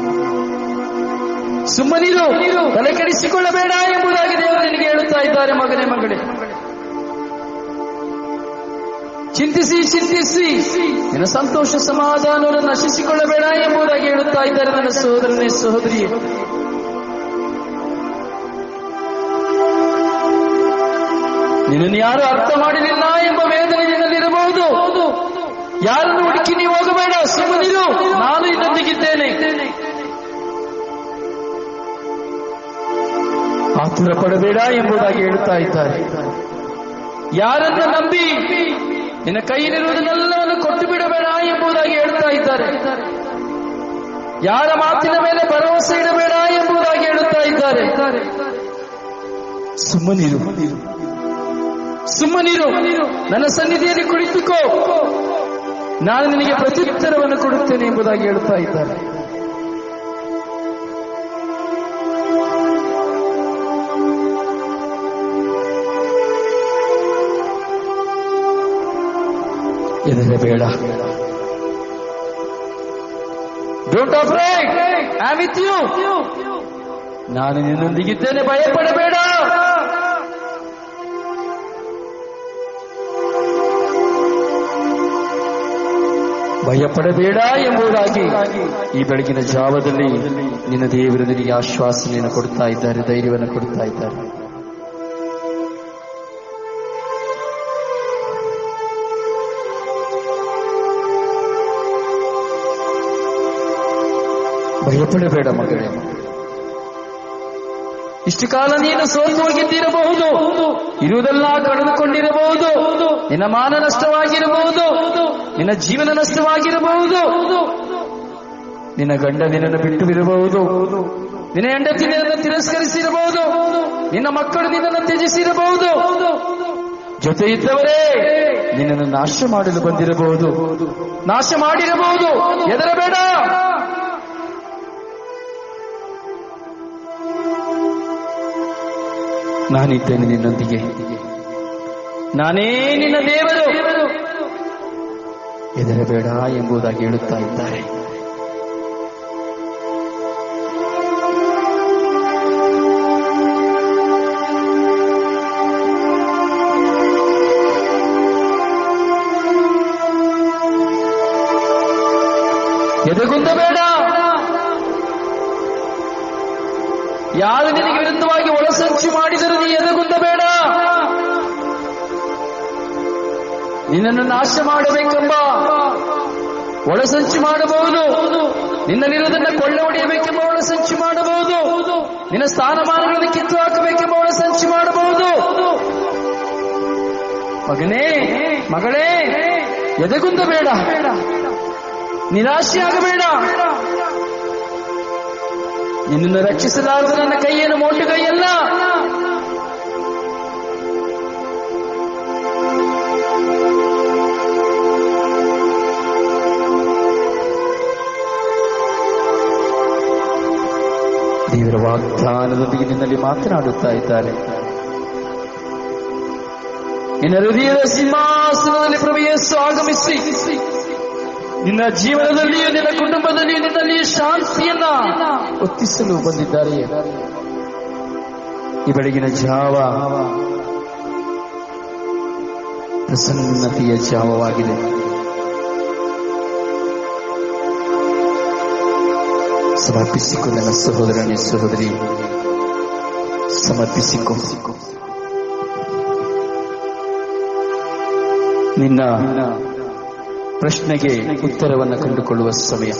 ಸುಮ್ಮನಿರು ತಲೆ ಕೆಡಿಸಿಕೊಳ್ಳಬೇಡ ಎಂಬುದಾಗಿ ದೇವರು ನಿನಗೆ ಹೇಳುತ್ತಾ ಇದ್ದಾರೆ ಮಗನೇ ಮಗಳೇ ಚಿಂತಿಸಿ ಚಿಂತಿಸಿ ನಿನ್ನ ಸಂತೋಷ ಸಮಾಧಾನವನ್ನು ನಶಿಸಿಕೊಳ್ಳಬೇಡ ಎಂಬುದಾಗಿ ಹೇಳುತ್ತಾ ಇದ್ದಾರೆ ನನ್ನ ಸಹೋದರನೇ ಸಹೋದರಿಯೇ ನಿನ್ನನ್ನು ಯಾರು ಅರ್ಥ ಮಾಡಲಿಲ್ಲ ಎಂಬ ವೇದನೆ ನಿನ್ನಲ್ಲಿರಬಹುದು ಯಾರನ್ನು ಹುಡುಕಿ ನೀವು ಹೋಗಬೇಡ ಸುಮ್ಮನಿರು ನಾನು ಇನ್ನೊಂದಿಗಿದ್ದೇನೆ ಆತುರ ಪಡಬೇಡ ಎಂಬುದಾಗಿ ಹೇಳುತ್ತಾ ಇದ್ದಾರೆ ಯಾರನ್ನ ನಂಬಿ ನಿನ್ನ ಕೈಯಲ್ಲಿರುವುದನ್ನೆಲ್ಲವನ್ನು ಕೊಟ್ಟು ಬಿಡಬೇಡ ಎಂಬುದಾಗಿ ಹೇಳ್ತಾ ಇದ್ದಾರೆ ಯಾರ ಮಾತಿನ ಮೇಲೆ ಭರವಸೆ ಇಡಬೇಡ ಎಂಬುದಾಗಿ ಹೇಳುತ್ತಾ ಇದ್ದಾರೆ ಸುಮ್ಮನಿರು ಸುಮ್ಮನಿರು ನನ್ನ ಸನ್ನಿಧಿಯಲ್ಲಿ ಕುಳಿತುಕೋ ನಾನು ನಿನಗೆ ಪ್ರತ್ಯುತ್ತರವನ್ನು ಕೊಡುತ್ತೇನೆ ಎಂಬುದಾಗಿ ಹೇಳುತ್ತಾ ಇದ್ದಾರೆ ಹೆದರಬೇಡ don't afraid I with you ನಾನು ನಿನ್ನೊಂದಿಗಿದ್ದೇನೆ ಭಯಪಡಬೇಡ ಭಯಪಡಬೇಡ ಎಂಬುದಾಗಿ ಈ ಬೆಳಗಿನ ಜಾವದಲ್ಲಿ ನಿನ್ನ ದೇವರು ನಿನಗೆ ಆಶ್ವಾಸನೆಯನ್ನು ಕೊಡ್ತಾ ಇದ್ದಾರೆ ಧೈರ್ಯವನ್ನು ಕೊಡ್ತಾ ಇದ್ದಾರೆ ಭಯಪಡಬೇಡ ಮಗಳೇ ಇಷ್ಟು ಕಾಲ ನೀನು ಸೋತು ಹೋಗಿದ್ದಿರಬಹುದು ಇರುವುದೆಲ್ಲ ಕಳೆದುಕೊಂಡಿರಬಹುದು ನಿನ್ನ ಮಾನ ನಷ್ಟವಾಗಿರಬಹುದು ನಿನ್ನ ಜೀವನ ನಷ್ಟವಾಗಿರಬಹುದು ನಿನ್ನ ಗಂಡ ನಿನ್ನನ್ನು ಬಿಟ್ಟು ಇರಬಹುದು ನಿನ್ನ ಹೆಂಡತಿ ನಿನ್ನನ್ನು ತಿರಸ್ಕರಿಸಿರಬಹುದು ನಿನ್ನ ಮಕ್ಕಳು ನಿನ್ನನ್ನು ತ್ಯಜಿಸಿರಬಹುದು ಜೊತೆ ಇದ್ದವರೇ ನಿನ್ನನ್ನು ನಾಶ ಮಾಡಲು ಬಂದಿರಬಹುದು ನಾಶ ಮಾಡಿರಬಹುದು ಎದರಬೇಡ ನಾನಿದ್ದೇನೆ ನಿನ್ನೊಂದಿಗೆ ನಾನೇ ನಿನ್ನ ದೇವರು ಹೆದರಬೇಡ ಎಂಬುದಾಗಿ ಹೇಳುತ್ತಾ ಇದ್ದಾರೆ ಎದೆಗುಂದಬೇಡ ಯಾರು ನಿನಗೆ ವಿರುದ್ಧವಾಗಿ ಒಳಸಂಚು ಮಾಡಿದರೂ ನೀ ಎದೆಗುಂದಬೇಡ ನಿನ್ನನ್ನು ನಾಶ ಮಾಡಬೇಕೆಂಬ ಒಳಸಂಚು ಮಾಡಬಹುದು ನಿನ್ನಲ್ಲಿರುವುದನ್ನು ಕೊಳ್ಳೆ ಹೊಡೆಯಬೇಕೆಂಬ ಒಳಸಂಚು ಮಾಡಬಹುದು ನಿನ್ನ ಸ್ಥಾನಮಾನಗಳನ್ನು ಕಿತ್ತು ಹಾಕಬೇಕೆಂಬ ಒಳಸಂಚು ಮಾಡಬಹುದು ಮಗನೇ ಮಗಳೇ ಎದೆಗುಂದಬೇಡ ನಿರಾಶೆಯಾಗಬೇಡ ನಿನ್ನನ್ನು ರಕ್ಷಿಸಲಾರದು ನನ್ನ ಕೈಯೇನು ಮೋಟು ಕೈಯಲ್ಲ ದೇವರ ವಾಗ್ದಾನದೊಂದಿಗೆ ನಿನ್ನಲ್ಲಿ ಮಾತನಾಡುತ್ತಾ ಇದ್ದಾರೆ ನಿನ್ನ ಹೃದಯದ ಸಿಂಹಾಸನದಲ್ಲಿ ಪ್ರಭು ಯೇಸು ಆಗಮಿಸಿ ನಿನ್ನ ಜೀವನದಲ್ಲಿಯೂ ನಿನ್ನ ಕುಟುಂಬದಲ್ಲಿಯೂ ನಿನ್ನಲ್ಲಿ ಶಾಂತಿಯನ್ನ ಒತ್ತಿಸಲು ಬಂದಿದ್ದಾರೆ ಈ ಬೆಳಗಿನ ಜಾವ ಪ್ರಸನ್ನತೆಯ ಜಾವವಾಗಿದೆ ಸಮರ್ಪಿಸಿಕೊ ನನ್ನ ಸಹೋದರನೇ ಸಹೋದರಿ ಸಮರ್ಪಿಸಿಕೊ ನಿನ್ನ ಪ್ರಶ್ನೆಗೆ ಉತ್ತರವನ್ನು ಕಂಡುಕೊಳ್ಳುವ ಸಮಯ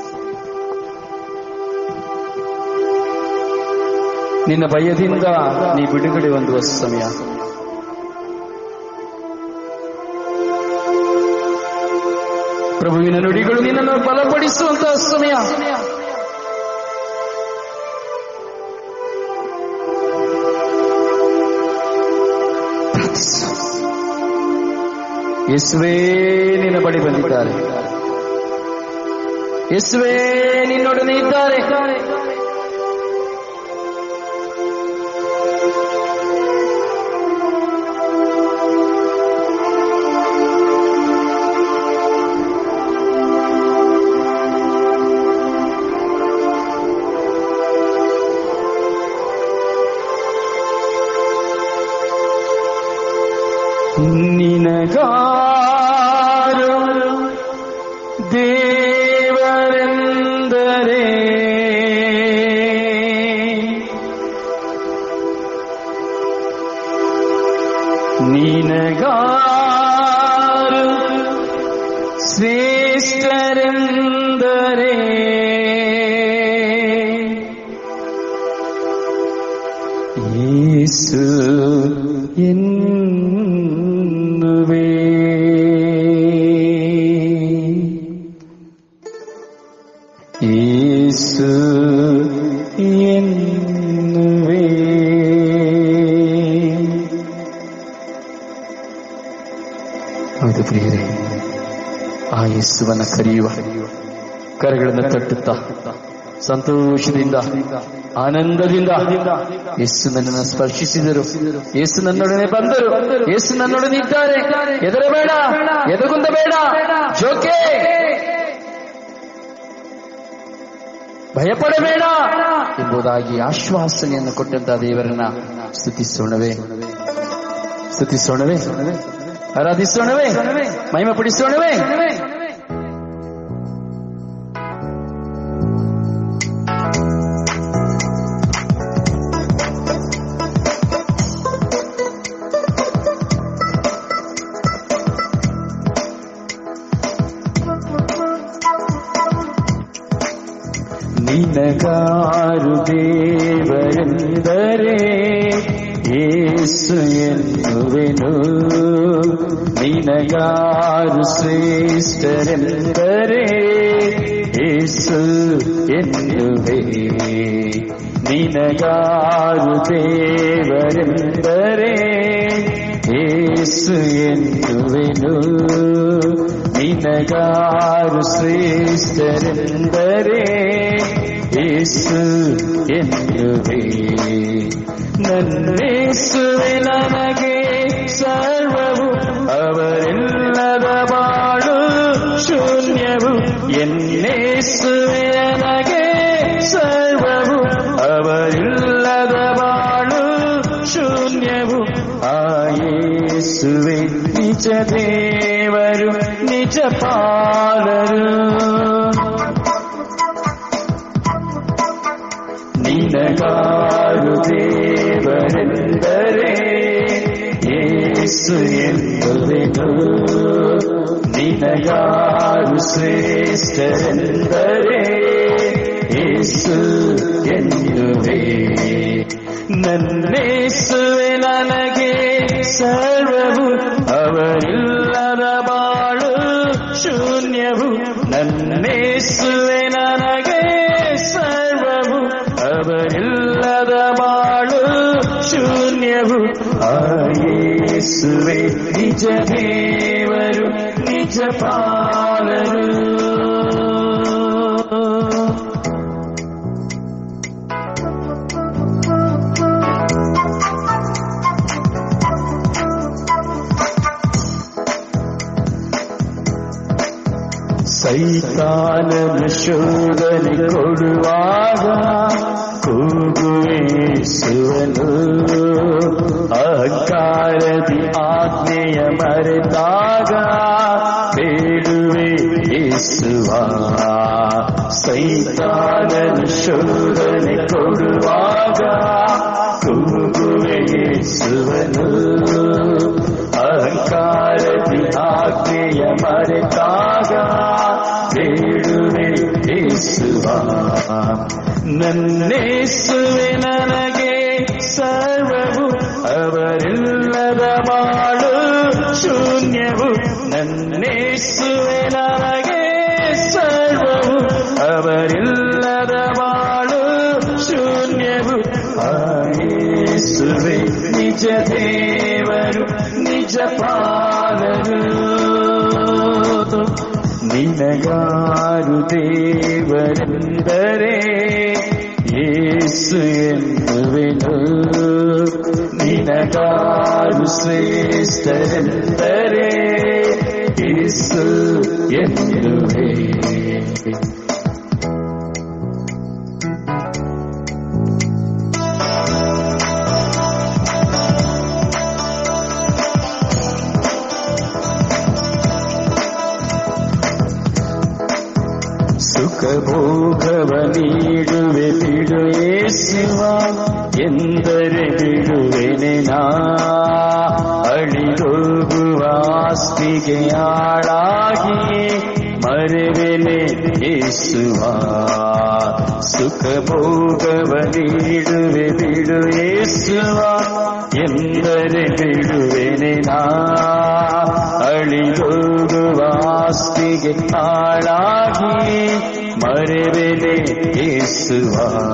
ನಿನ್ನ ಭಯದಿಂದ ನೀ ಬಿಡುಗಡೆ ಹೊಂದುವ ಸಮಯ ಪ್ರಭುವಿನ ನುಡಿಗಳು ನಿನ್ನನ್ನು ಬಲಪಡಿಸುವಂತಹ ಸಮಯ ಪ್ರಾರ್ಥಿಸು. ಯೇಸುವೇ ನಿನ್ನ ಬಳಿ ಬಂದಿದ್ದಾರೆ ಯೇಸುವೇ ನಿನ್ನೊಡನೆ ಇದ್ದಾರೆ ನಿನಗಾರು ದೇವರೆಂದರೆ ನಿನಗಾರು ಶ್ರೇಷ್ಠರೆಂದರೆ ಯೇಸು ಎನ್ನುವೆ ಯೇಸು ಎನ್ನುವೆ ಹೌದು ಪ್ರಿಯರೇ ಆ ಯೇಸುವನ್ನ ಕರೆಯುವ ಕರೆಗಳನ್ನು ತಟ್ಟುತ್ತಾ ಸಂತೋಷದಿಂದ ಆನಂದದಿಂದ ಯೇಸು ನನ್ನನ್ನು ಸ್ಪರ್ಶಿಸಿದರು ಯೇಸು ನನ್ನೊಡನೆ ಬಂದರು ಯೇಸು ನನ್ನೊಡನೆ ಇದ್ದಾರೆ ಹೆದರಬೇಡ ಎದಗುಂದಬೇಡ ಜೋಕೆ ಭಯಪಡಬೇಡ ಎಂಬುದಾಗಿ ಆಶ್ವಾಸನೆಯನ್ನು ಕೊಟ್ಟಂತ ದೇವರನ್ನ ಸ್ತುತಿಸೋಣವೇ ಸ್ತುತಿಸೋಣವೇ ಆರಾಧಿಸೋಣವೇ ಮಹಿಮೆ ಪಡಿಸೋಣವೇ ನಿನಗಾರು ದೇವರೆಂದರೆ ಏಸು ಎನ್ನುವೆನು ನಿನಗಾರು ಶ್ರೇಷ್ಠರೆಂದರೆ ಏಸು ಎನ್ನುವೆ ನಿನಗಾರು ದೇವರೆಂದರೆ ಏಸು ಎನ್ನುವೆನು ನಿನಗಾರು ಶ್ರೇಷ್ಠರೆಂದರೆ ಏಸು ಎನ್ನುವೆ ನನ್ನೇಸುವೆ ನನಗೆ ಸರ್ವವು ಅವರೆಲ್ಲದ ಬಾಳು ಶೂನ್ಯವು ಎನ್ನೇಸುವೆ ನನಗೆ ಸರ್ವವು ಅವರಿಲ್ಲದ ಬಾಳು ಶೂನ್ಯವು ಆಯೇಸುವೆ ನಿಜ ದೇವರು ನಿಜ ಪಾಲರು ನಿನಗಾರು ದೇವರೆಂದರೆ ಏಸು ಎಂಬುವೆನು ನಿನಗಾರು ಶ್ರೇಷ್ಠರೆಂದರೆ ಏಸು ಎನ್ನುವೆ ನನ್ನೇಸುವೆ ನನಗೆ ಸರ್ವವು ಅವರಿಲ್ಲದ ಬಾಳು ಶೂನ್ಯವು ನನ್ನೇಸುವೆ ನನಗೆ ಸರ್ವವು ಅವರಿಲ್ಲದ ಬಾಳು ಶೂನ್ಯವು ಆಯೇಸುವೆ ನಿಜ ದೇವರು ನಿಜ ಪಾಲರು ಸೈತಾನನ ಶೋಧನೆ ಕೊಡುವಾಗ ಕೂಗುವೇಸುವನು ಅಹಂಕಾರದಿ ಆಜ್ಞೆಯ ಮರೆತಾಗ ಬೇಡುವೆ ಯೇಸುವ ಸೈತಾನನ ಶೋಧನೆ ಕೊಡುವಾಗ ಕೂಗುವೆ ಯೇಸುವನು ಅಹಂಕಾರದಿ ಆಜ್ಞೆಯ ಮರೆತಾಗ ಬೇಡುವೆ ಯೇಸುವ ನನ್ನೇಸುವೆ ನನಗೆ ಸರ್ವವು ಅವರಿಲ್ಲದ ಬಾಳು ಶೂನ್ಯವು ನನ್ನೇಸುವೆ ನನಗೆ ಸರ್ವವು ಅವರಿಲ್ಲದ ಬಾಳು ಶೂನ್ಯವು ಆಯೇಸುವೆ ನಿಜ ದೇವರು ನಿಜ ಪಾಲರು ನಿನಗಾರು ದೇವರೆಂದರೆ ಏಸು ಎನ್ನುವೆನು ನಿನಗಾರು ಶ್ರೇಷ್ಠರೆಂದರೆ ಏಸು ಎನ್ನುವೆ ಸುಖ ಭೋಗವ ನೀಡುವೆ ಬಿಡು ಏಸುವ ಎಂದರೆ ಬಿಡುವೆನೆ ನಾ ಅಳಿದೋಗುವ ಆಸ್ತಿಗೆ ಆಳಾಗಿ ಮರೆವೆನೆ ಏಸುವ ಸುಖ ಭೋಗವ ನೀಡುವೆ ಬಿಡು ಏಸುವ ಎಂದರೆ ಬಿಡುವೆನೆ ನಾ ಅಳಿದೋಗುವ ಆಸ್ತಿಗೆ ಆಳಾಗಿ ಮರೆವೆನೆ ಏಸುವ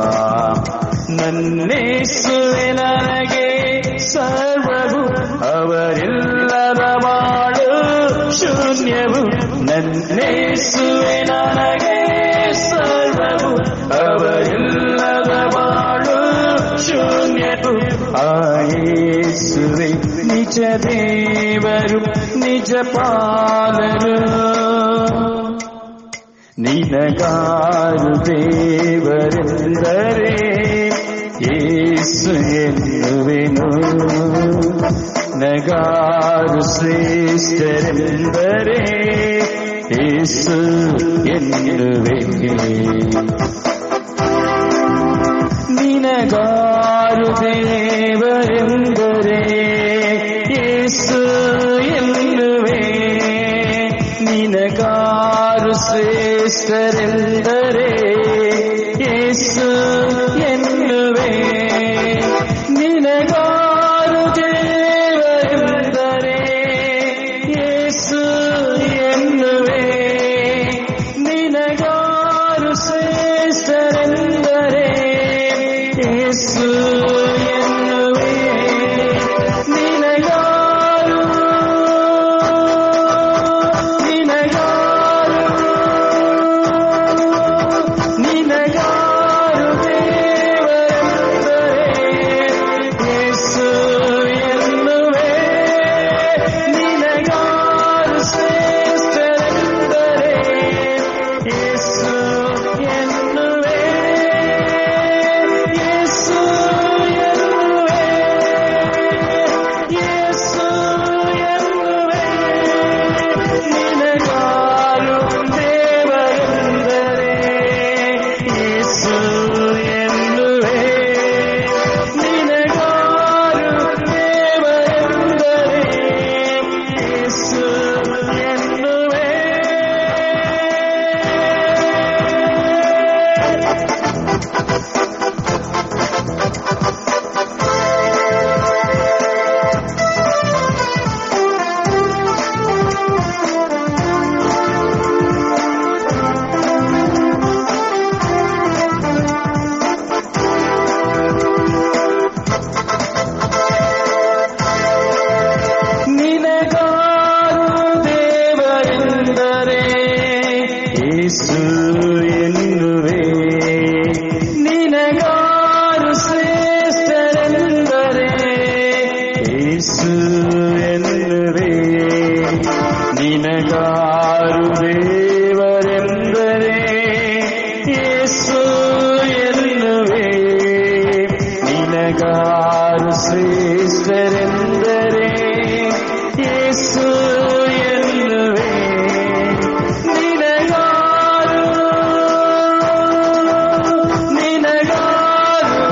ನನ್ನೇಸುವೆ ನನಗೆ ಸರ್ವವು ಅವರಿಲ್ಲದ ಬಾಳು ಶೂನ್ಯ ಶೂನ್ಯವು ನನ್ನೇಸುವೆ ನನಗೆ ಸರ್ವವು ಅವರಿಲ್ಲದ ಬಾಳು ಶೂನ್ಯವು ಆಯೇಸುವೆ ನಿಜ ದೇವರು ನಿಜ ಪಾಲರು ನಿನಗಾರು ದೇವರೆಂದರೆ ಏಸು ಎನ್ನುವೆನು ನಗಾರು ಶ್ರೇಷ್ಠರೆಂದರೆ ಏಸು ಎನ್ನುವೆ ನಿನಗಾರು ದೇವರೆಂದರೆ ಏಸು ಎನ್ನುವೆ ನಿನಗಾರು ಶ್ರೇಷ್ಠರೆಂದರೆ ಏಸು ಎನ್ನುವೆ ನಿನಗಾರು ದೇವರೆಂದರೆ ಏಸು ಎನ್ನುವೆ ನಿನಗಾರು ಶ್ರೇಷ್ಠರೆಂದರೆ ಏಸು ಎನ್ನುವೆ ನಿನಗಾರು ನಿನಗಾರು ನಿನಗಾರು ದೇವರೆಂದರೆ ಯೇಸು ಎನ್ನುವೆ ನಿನಗಾರು ಶ್ರೇಷ್ಠರೆಂದರೆ ಯೇಸು ಎನ್ನುವೆ ಯೇಸು ಎನ್ನುವೆ ಯೇಸು ಎನ್ನುವೆ ನಿನಗಾರು ದೇವರೆಂದರೆ ಯೇಸು ಎನ್ನುವೆ ನಿನಗಾರು ದೇವರೆಂದರೆ ಯೇಸು ಎನ್ನುವೆ ನಿನಗಾರು ದೇವರೆಂದರೆ ಯೇಸು ಎನ್ನುವೆ ನಿನಗಾರು ಶ್ರೇಷ್ಠರೆಂದರೆ ಯೇಸು ಎನ್ನುವೆ ನಿನಗಾರು ದೇವರೆಂದರೆ ಯೇಸು ಎನ್ನುವೆ ನಿನಗಾರು ಶ್ರೇಷ್ಠರೆಂದರೆ ಯೇಸು ಎನ್ನುವೆ ನಿನಗಾರು ನಿನಗಾರು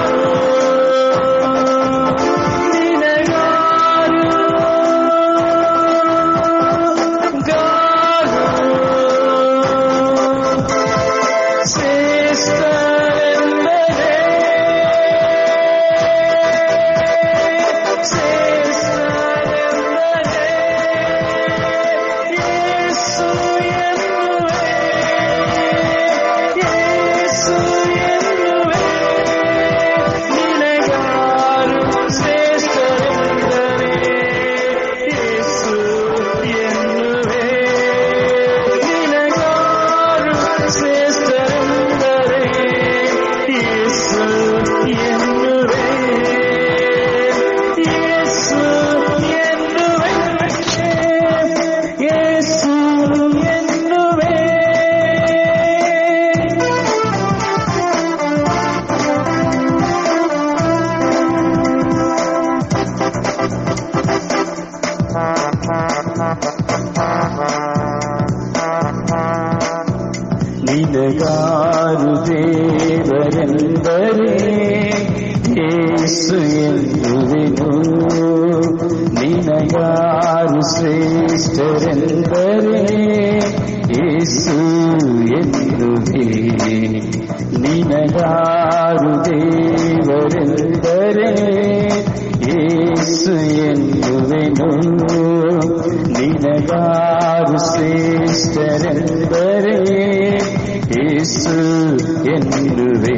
ನಿನಗಾರು ಗಾರು ಶ್ರೇಷ್ಠರೆಂದರೆ ಶ್ರೇಷ್ಠರೆಂದರೆ ಯೇಸು ಎನ್ನುವೆ ಯೇಸು ಎನ್ನುವೆ ನಿನಗಾರು ಶ್ರೇಷ್ಠರೆಂದರೆ ಯೇಸು ಎನ್ನುವೆ ನಿನಗಾರು ಶ್ರೇಷ್ಠರೆಂದರೆ ಯೇಸು ಎನ್ನುವೆ ಯೇಸು ಎನ್ನುವೆ ಯೇಸು ಎನ್ನುವೆ ನಿನಗಾರು ದೇವರೆಂದರೆ ಯೇಸು ಎನ್ನುವೆನು ನಿನಗಾರು ಶ್ರೇಷ್ಠರೆಂದರೆ ಯೇಸು ಎನ್ನುವೆ ನಿನಗಾರು ದೇವರೆಂದರೆ ಯೇಸು ಎನ್ನುವೆನು ನಿನಗಾರು ಶ್ರೇಷ್ಠರೆಂದರೆ ಯೇಸು ಎನ್ನುವೆ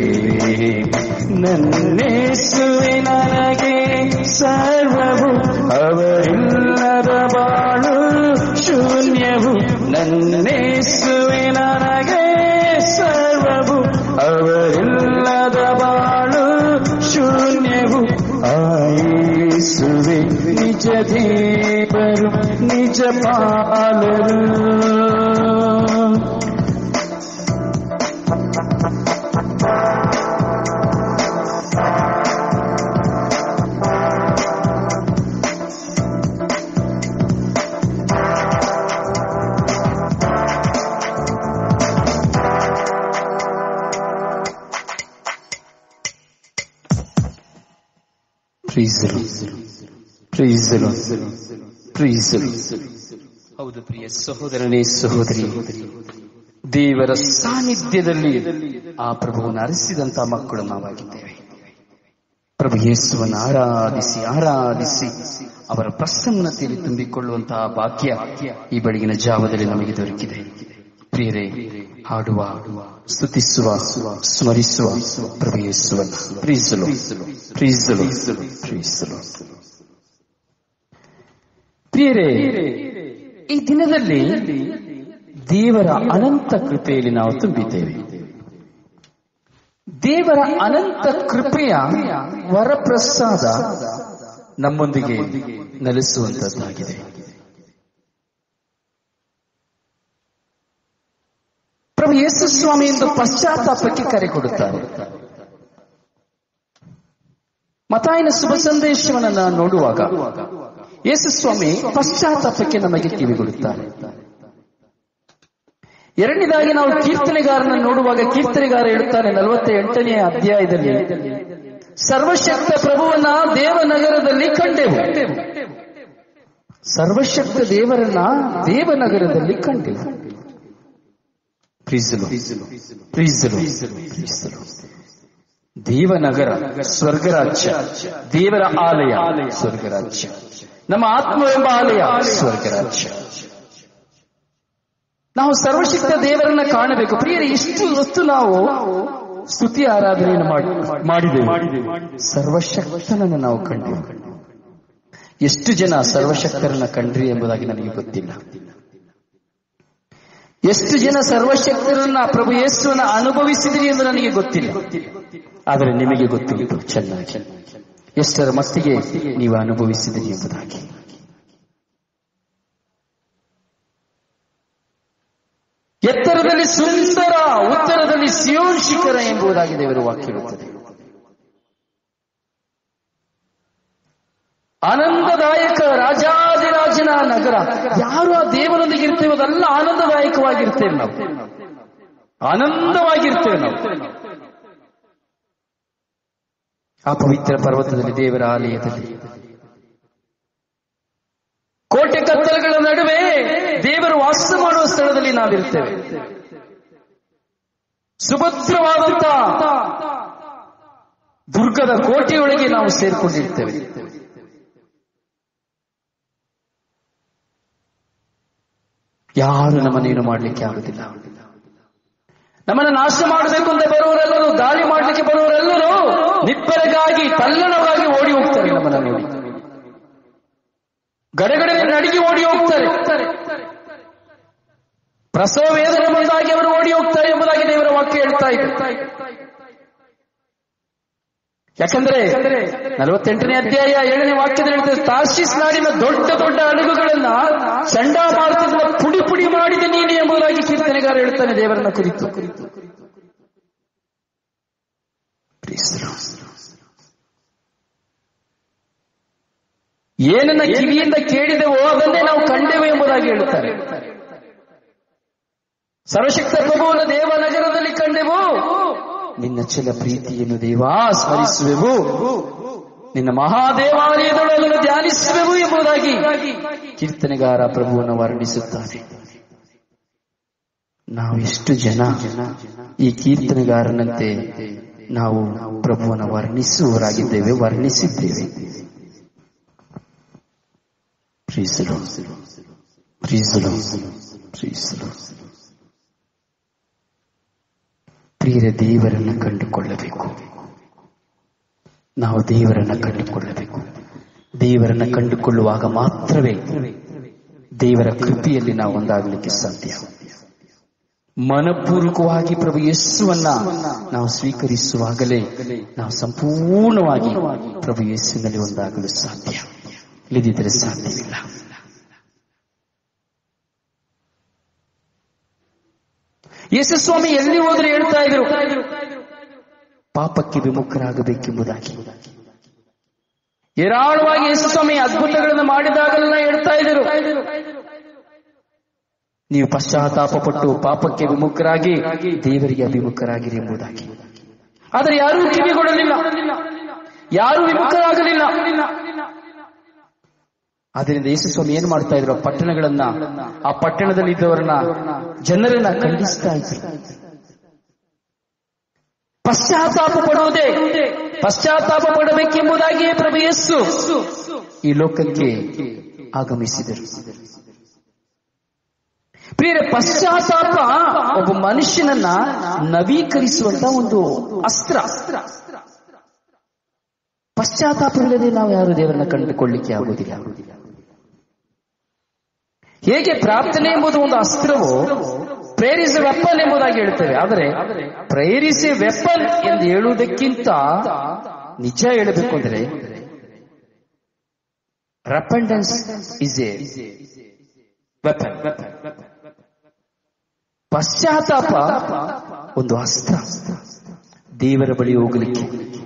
ನನ್ನೇಸುವೆ ನನಗೆ ಸರ್ವವು ಅವರಿಲ್ಲದ ಬಾಳು ಶೂನ್ಯವು ನನ್ನೇಸುವೆ ನನಗೆ ಸರ್ವವು ಅವರಿಲ್ಲದ ಬಾಳು ಶೂನ್ಯವು ಆಯಿಸುವೆ ನಿಜ ದೇವರು ನಿಜ ಪಾಲರು ಪ್ರೀಸಲು ಪ್ರೀಸಲು ಪ್ರೀಸಲು ಹೌದು ಪ್ರಿಯ ಸಹೋದರನೇ ಸಹೋದರಿ ದೇವರ ಸಾನ್ನಿಧ್ಯದಲ್ಲಿ ಆ ಪ್ರಭುವನ್ನು ಅರಸಿದಂತ ಮಕ್ಕಳು ನಾವಾಗಿದ್ದೇವೆ ಪ್ರಭು ಯೇಸುವನ್ನು ಆರಾಧಿಸಿ ಆರಾಧಿಸಿ ಅವರ ಪ್ರಸನ್ನತೆಯಲ್ಲಿ ತುಂಬಿಕೊಳ್ಳುವಂತಹ ಭಾಗ್ಯ ಈ ಬೆಳಗಿನ ಜಾವದಲ್ಲಿ ನಮಗೆ ದೊರಕಿದೆ ಪ್ರಿಯರೇ ಹಾಡುವ ಸ್ತುತಿಸುವ ಸ್ಮರಿಸುವ ಪ್ರಭು ಯೇಸುವನ್ನ ಪ್ರೀಸಲು ಪ್ರೀಸಲು ಪ್ರೀಸಲು ಪ್ರಿಯರೇ ಈ ದಿನದಲ್ಲಿ ದೇವರ ಅನಂತ ಕೃಪೆಯಲ್ಲಿ ನಾವು ತುಂಬಿದ್ದೇವೆ ದೇವರ ಅನಂತ ಕೃಪೆಯ ವರಪ್ರಸಾದ ನಮ್ಮೊಂದಿಗೆ ನೆಲೆಸುವಂತದ್ದಾಗಿದೆ ಪ್ರಭು ಯೇಸು ಸ್ವಾಮಿ ಎಂದು ಪಶ್ಚಾತ್ತಾಪಕ್ಕೆ ಕರೆ ಕೊಡುತ್ತಾರೆ ಮತಾಯಿನ ಶುಭ ಸಂದೇಶವನ್ನ ನೋಡುವಾಗ ಯೇಸು ಸ್ವಾಮಿ ಪಶ್ಚಾತ್ತಾಪಕ್ಕೆ ನಮಗೆ ಕಿವಿಗೊಡುತ್ತಾರೆ ಎರಡನೇದಾಗಿ ನಾವು ಕೀರ್ತನೆಗಾರನ ನೋಡುವಾಗ ಕೀರ್ತನೆಗಾರ ಹೇಳುತ್ತಾನೆ ನಲವತ್ತ ಎಂಟನೇ ಅಧ್ಯಾಯದಲ್ಲಿ ಸರ್ವಶಕ್ತ ಪ್ರಭುವನ್ನ ದೇವನಗರದಲ್ಲಿ ಕಂಡೆವು ಸರ್ವಶಕ್ತ ದೇವರನ್ನ ದೇವನಗರದಲ್ಲಿ ಕಂಡೆವು ಪ್ರೀಸಲು ಪ್ರೀಸಲು ಪ್ರೀಸಲು ದೇವನಗರ ಸ್ವರ್ಗರಾಜ್ಯ ದೇವರ ಆಲಯ ಸ್ವರ್ಗರಾಜ್ಯ ನಮ್ಮ ಆತ್ಮವೆಂಬ ಆಲಯ ಸ್ವರ್ಗರಾಜ್ಯ ನಾವು ಸರ್ವಶಕ್ತ ದೇವರನ್ನ ಕಾಣಬೇಕು ಪ್ರಿಯರೇ ಇಷ್ಟು ಹೊತ್ತು ನಾವು ಸ್ತುತಿ ಆರಾಧನೆಯನ್ನು ಮಾಡಿ- ಮಾಡಿದೆವು ಸರ್ವಶಕ್ತನನ್ನು ನಾವು ಕಂಡೆವು ಎಷ್ಟು ಜನ ಸರ್ವಶಕ್ತರನ್ನ ಕಂಡ್ರಿ ಎಂಬುದಾಗಿ ನನಗೆ ಗೊತ್ತಿಲ್ಲ ಎಷ್ಟು ಜನ ಸರ್ವಶಕ್ತರನ್ನ ಪ್ರಭು ಯೇಸುವನ್ನ ಅನುಭವಿಸಿದಿರಿ ಎಂದು ನನಗೆ ಗೊತ್ತಿಲ್ಲ ಆದರೆ ನಿಮಗೆ ಗೊತ್ತುಂಟು ಚೆನ್ನಾಗಿ ಎಷ್ಟರ ಮಟ್ಟಿಗೆ ನೀವು ಅನುಭವಿಸಿದಿರಿ ಎಂಬುದಾಗಿ ಎತ್ತರದಲ್ಲಿ ಸುಂದರ ಉತ್ತರದಲ್ಲಿ ಸಿಯೋನ್ ಶಿಖರ ಎಂಬುದಾಗಿ ದೇವರ ವಾಕ್ಯ ಹೇಳುತ್ತದೆ ಆನಂದದಾಯಕ ರಾಜಾದಿರಾಜನ ನಗರ ಯಾರು ಆ ದೇವರೊಂದಿಗೆ ಇರ್ತೇವೆ ಅದೆಲ್ಲ ಆನಂದದಾಯಕವಾಗಿರ್ತೇವೆ ನಾವು ಆನಂದವಾಗಿರ್ತೇವೆ ನಾವು ಆ ಪವಿತ್ರ ಪರ್ವತದಲ್ಲಿ ದೇವರ ಆಲಯದಲ್ಲಿ ಕೋಟೆ ಕತ್ತಲುಗಳ ನಡುವೆ ದೇವರು ವಾಸ ಮಾಡುವ ಸ್ಥಳದಲ್ಲಿ ನಾವಿರ್ತೇವೆ ಸುಭದ್ರವಾದಂತ ದುರ್ಗದ ಕೋಟೆಯೊಳಗೆ ನಾವು ಸೇರ್ಕೊಂಡಿರ್ತೇವೆ ಯಾರು ನಮ್ಮನ್ನೇನು ಮಾಡಲಿಕ್ಕೆ ಆಗುದಿಲ್ಲ ನಮ್ಮನ್ನು ನಾಶ ಮಾಡಬೇಕು ಅಂತ ಬರುವವರೆಲ್ಲರೂ ದಾಳಿ ಮಾಡಲಿಕ್ಕೆ ಬರುವವರೆಲ್ಲರೂ ನಿಬ್ಬರಗಾಗಿ ತಲ್ಲಣವಾಗಿ ಓಡಿ ಹೋಗ್ತಾರೆ ನಮ್ಮನ್ನ ನೋಡಿ ಗಡಗಡೆ ನಡಿಗೆ ಓಡಿ ಹೋಗ್ತಾರೆ ಪ್ರಸವ ವೇದನೆ ಬಂದಾಗಿ ಅವರು ಓಡಿ ಹೋಗ್ತಾರೆ ಎಂಬುದಾಗಿ ದೇವರ ವಾಕ್ಯ ಹೇಳ್ತಾ ಇದೆ ಯಾಕಂದ್ರೆ ನಲವತ್ತೆಂಟನೇ ಅಧ್ಯಾಯ ಏಳನೇ ವಾಕ್ಯದಲ್ಲಿ ಹೇಳ್ತದೆ ತಾರ್ಶಿಸ್ ನಾಡಿನ ದೊಡ್ಡ ದೊಡ್ಡ ಹಡಗುಗಳನ್ನ ಚಂಡಮಾರುತದಿಂದ ಪುಡಿ ಪುಡಿ ಮಾಡಿದ ನೀನು ಎಂಬುದಾಗಿ ಕೀರ್ತನೆಗಾರ ಹೇಳ್ತಾನೆ ದೇವರನ್ನ ಕುರಿತು ಏನನ್ನ ಕಿವಿಯಿಂದ ಕೇಳಿದೆವೋ ಅದನ್ನೇ ನಾವು ಕಂಡೆವು ಎಂಬುದಾಗಿ ಹೇಳುತ್ತಾರೆ ಸರ್ವಶಕ್ತ ಪ್ರಭುವನ ದೇವನಗರದಲ್ಲಿ ಕಂಡೆವು ನಿನ್ನ ಚಲ ಪ್ರೀತಿಯನ್ನು ದೇವಾ ಸ್ಮರಿಸುವೆವು ನಿನ್ನ ಮಹಾದೇವಾಲಯದೊಳಗೆ ಧ್ಯಾನಿಸುವೆವು ಎಂಬುದಾಗಿ ಕೀರ್ತನೆಗಾರ ಪ್ರಭುವನ್ನು ವರ್ಣಿಸುತ್ತಾನೆ ನಾವು ಎಷ್ಟು ಜನ ಈ ಕೀರ್ತನೆಗಾರನಂತೆ ನಾವು ಪ್ರಭುವನ್ನು ವರ್ಣಿಸುವವರಾಗಿದ್ದೇವೆ ವರ್ಣಿಸಿದ್ದೇವೆ ಪ್ರೀಸಲು ಪ್ರೀಸಲು ಪ್ರೀಸಲು ಪ್ರಿಯರ ದೇವರನ್ನ ಕಂಡುಕೊಳ್ಳಬೇಕು ನಾವು ದೇವರನ್ನ ಕಂಡುಕೊಳ್ಳಬೇಕು ದೇವರನ್ನ ಕಂಡುಕೊಳ್ಳುವಾಗ ಮಾತ್ರವೇ ದೇವರ ಕೃಪೆಯಲ್ಲಿ ನಾವು ಒಂದಾಗಲಿಕ್ಕೆ ಸಾಧ್ಯ ಮನಪೂರ್ವಕವಾಗಿ ಪ್ರಭು ಯೇಸುವನ್ನ ನಾವು ಸ್ವೀಕರಿಸುವಾಗಲೇ ನಾವು ಸಂಪೂರ್ಣವಾಗಿ ಪ್ರಭು ಯೇಸುವಿನಲ್ಲಿ ಒಂದಾಗಲು ಸಾಧ್ಯ ಇಲ್ಲದಿದ್ದರೆ ಸಾಧ್ಯವಿಲ್ಲ ಯೇಸು ಸ್ವಾಮಿ ಎಲ್ಲಿ ಹೋದ್ರೆ ಹೇಳ್ತಾ ಇದ್ರು ಪಾಪಕ್ಕೆ ವಿಮುಖರಾಗಬೇಕೆಂಬುದಾಗಿ ಹೇರಾಳವಾಗಿ ಯೇಸು ಸ್ವಾಮಿ ಅದ್ಭುತಗಳನ್ನು ಮಾಡಿದಾಗಲೆಲ್ಲ ಹೇಳ್ತಾ ಇದ್ರು ನೀವು ಪಶ್ಚಾತ್ತಾಪ ಪಟ್ಟು ಪಾಪಕ್ಕೆ ವಿಮುಖರಾಗಿ ದೇವರಿಗೆ ಅಭಿಮುಖರಾಗಿರಿ ಎಂಬುದಾಗಿ ಆದರೆ ಯಾರೂ ಕಿವಿಗೊಡಲಿಲ್ಲ ಯಾರೂ ವಿಮುಖರಾಗಲಿಲ್ಲ ಆದ್ದರಿಂದ ಯೇಸು ಸ್ವಾಮಿ ಏನ್ ಮಾಡ್ತಾ ಇದ್ರು ಆ ಪಟ್ಟಣಗಳನ್ನ ಆ ಪಟ್ಟಣದಲ್ಲಿ ಇದ್ದವರನ್ನ ಜನರನ್ನ ಖಂಡಿಸ್ತಾ ಇದ್ರು ಪಶ್ಚಾತ್ತಾಪ ಪಡುವುದೇ ಪಶ್ಚಾತ್ತಾಪ ಪಡಬೇಕೆಂಬುದಾಗಿಯೇ ಪ್ರಭು ಯೇಸು ಈ ಲೋಕಕ್ಕೆ ಆಗಮಿಸಿದರು ಪ್ರಿಯರೇ ಪಶ್ಚಾತ್ತಾಪ ಒಬ್ಬ ಮನುಷ್ಯನನ್ನ ನವೀಕರಿಸುವಂತ ಒಂದು ಅಸ್ತ್ರ ಪಶ್ಚಾತ್ತಾಪವಿಲ್ಲದೆ ನಾವು ಯಾರು ದೇವರನ್ನ ಕಂಡುಕೊಳ್ಳಿಕ್ಕೆ ಆಗುವುದಿಲ್ಲ ಹೇಗೆ ಪ್ರಾರ್ಥನೆ ಎಂಬುದು ಒಂದು ಅಸ್ತ್ರವು ಪ್ರೇರಿಸ ವೆಪ್ಪನ್ ಎಂಬುದಾಗಿ ಹೇಳ್ತೇವೆ ಆದರೆ ಪ್ರೇರಿಸಿ ವೆಪ್ಪನ್ ಎಂದು ಹೇಳುವುದಕ್ಕಿಂತ ನಿಜ ಹೇಳಬೇಕು ಅಂದ್ರೆ ರೆಪೆಂಡೆನ್ಸ್ ಇಸ್ ಎ ವೆಪನ್ ಪಶ್ಚಾತ್ತಾಪ ಒಂದು ಅಸ್ತ್ರ ದೇವರ ಬಳಿ ಹೋಗಲಿಕ್ಕೆ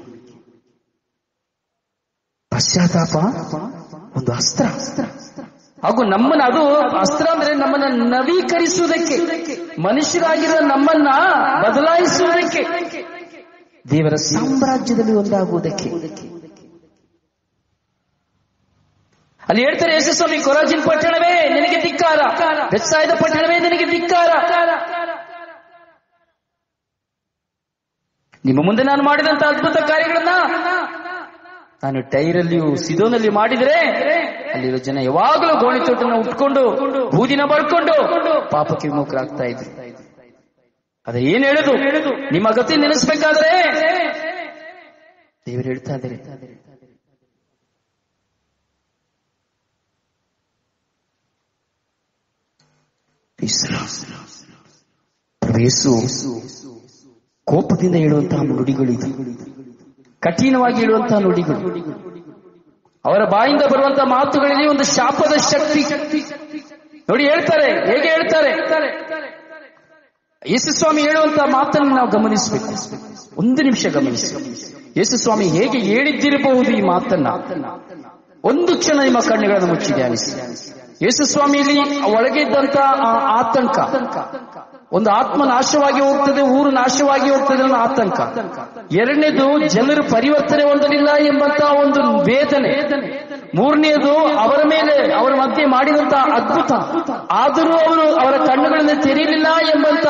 ಪಶ್ಚಾತ್ತಾಪ ಒಂದು ಅಸ್ತ್ರ ಹಾಗೂ ನಮ್ಮನ್ನ ಅದು ಅಸ್ತ್ರ ಅಂದ್ರೆ ನಮ್ಮನ್ನ ನವೀಕರಿಸುವುದಕ್ಕೆ ಮನುಷ್ಯರಾಗಿರೋ ನಮ್ಮನ್ನ ಬದಲಾಯಿಸುವುದಕ್ಕೆ ದೇವರ ಸಾಮ್ರಾಜ್ಯದಲ್ಲಿ ಒಂದಾಗುವುದಕ್ಕೆ ಅಲ್ಲಿ ಹೇಳ್ತಾರೆ ಯಶಸ್ವಾಮಿ ಕೊರಾಜಿನ್ ಪಟ್ಟಣವೇ ನಿನಗೆ ಧಿಕ್ಕಾರ ಬೆತ್ಸಾಯದ ಪಟ್ಟಣವೇ ನಿನಗೆ ಧಿಕ್ಕಾರ ನಿಮ್ಮ ಮುಂದೆ ನಾನು ಮಾಡಿದಂತ ಅದ್ಭುತ ಕಾರ್ಯಗಳನ್ನ ನಾನು ಟೈರಲ್ಲಿಯೂ ಸಿದೋನಲ್ಲಿ ಮಾಡಿದರೆ ಅಲ್ಲಿರೋ ಜನ ಯಾವಾಗಲೂ ಗೋಣಿತೋಟನ ಉಟ್ಕೊಂಡು ಬೂದಿನ ಬಳ್ಕೊಂಡು ಪಾಪಕ್ಕೆ ವಿಮುಖರಾಗ್ತಾ ಇದ್ರು ಅದೇ ಏನ್ ಹೇಳುದು ನಿಮ್ಮ ಗತಿ ನೆನೆಸ್ಬೇಕಾದ್ರೆ ದೇವರು ಹೇಳ್ತಾ ಇದ್ದಾರೆ ಪ್ರವೇಶು ಕೋಪದಿಂದ ಹೇಳುವಂತಹ ನುಡಿಗಳು ಇದು ಕಠಿಣವಾಗಿ ಹೇಳುವಂತಹ ನುಡಿಗಳು ಅವರ ಬಾಯಿಂದ ಬರುವಂತಹ ಮಾತುಗಳಲ್ಲಿ ಒಂದು ಶಾಪದ ಶಕ್ತಿ ನೋಡಿ ಹೇಳ್ತಾರೆ ಹೇಗೆ ಹೇಳ್ತಾರೆ ಯೇಸು ಸ್ವಾಮಿ ಹೇಳುವಂತಹ ಮಾತನ್ನು ನಾವು ಗಮನಿಸಬೇಕು ಒಂದು ನಿಮಿಷ ಗಮನಿಸಿ ಯೇಸು ಸ್ವಾಮಿ ಹೇಗೆ ಹೇಳಿದ್ದಿರಬಹುದು ಈ ಮಾತನ್ನ ಒಂದು ಕ್ಷಣ ನಿಮ್ಮ ಕಣ್ಣುಗಳನ್ನು ಮುಚ್ಚಿ ಧ್ಯಾನಿಸಿ ಯೇಸು ಸ್ವಾಮಿಯಲ್ಲಿ ಒಳಗೆ ಇದ್ದಂತ ಆ ಆತಂಕ ಒಂದು ಆತ್ಮ ನಾಶವಾಗಿ ಹೋಗ್ತದೆ ಊರು ನಾಶವಾಗಿ ಹೋಗ್ತದೆ ಅನ್ನೋ ಆತಂಕ ಎರಡನೇದು ಜನರು ಪರಿವರ್ತನೆ ಹೊಂದಲಿಲ್ಲ ಎಂಬಂತಹ ಒಂದು ವೇದನೆ ಮೂರನೆಯದು ಅವರ ಮೇಲೆ ಅವರ ಮಧ್ಯೆ ಮಾಡಿದಂತ ಅದ್ಭುತ ಆದರೂ ಅವರು ಅವರ ಕಣ್ಣುಗಳನ್ನು ತೆರೆಯಲಿಲ್ಲ ಎಂಬಂತ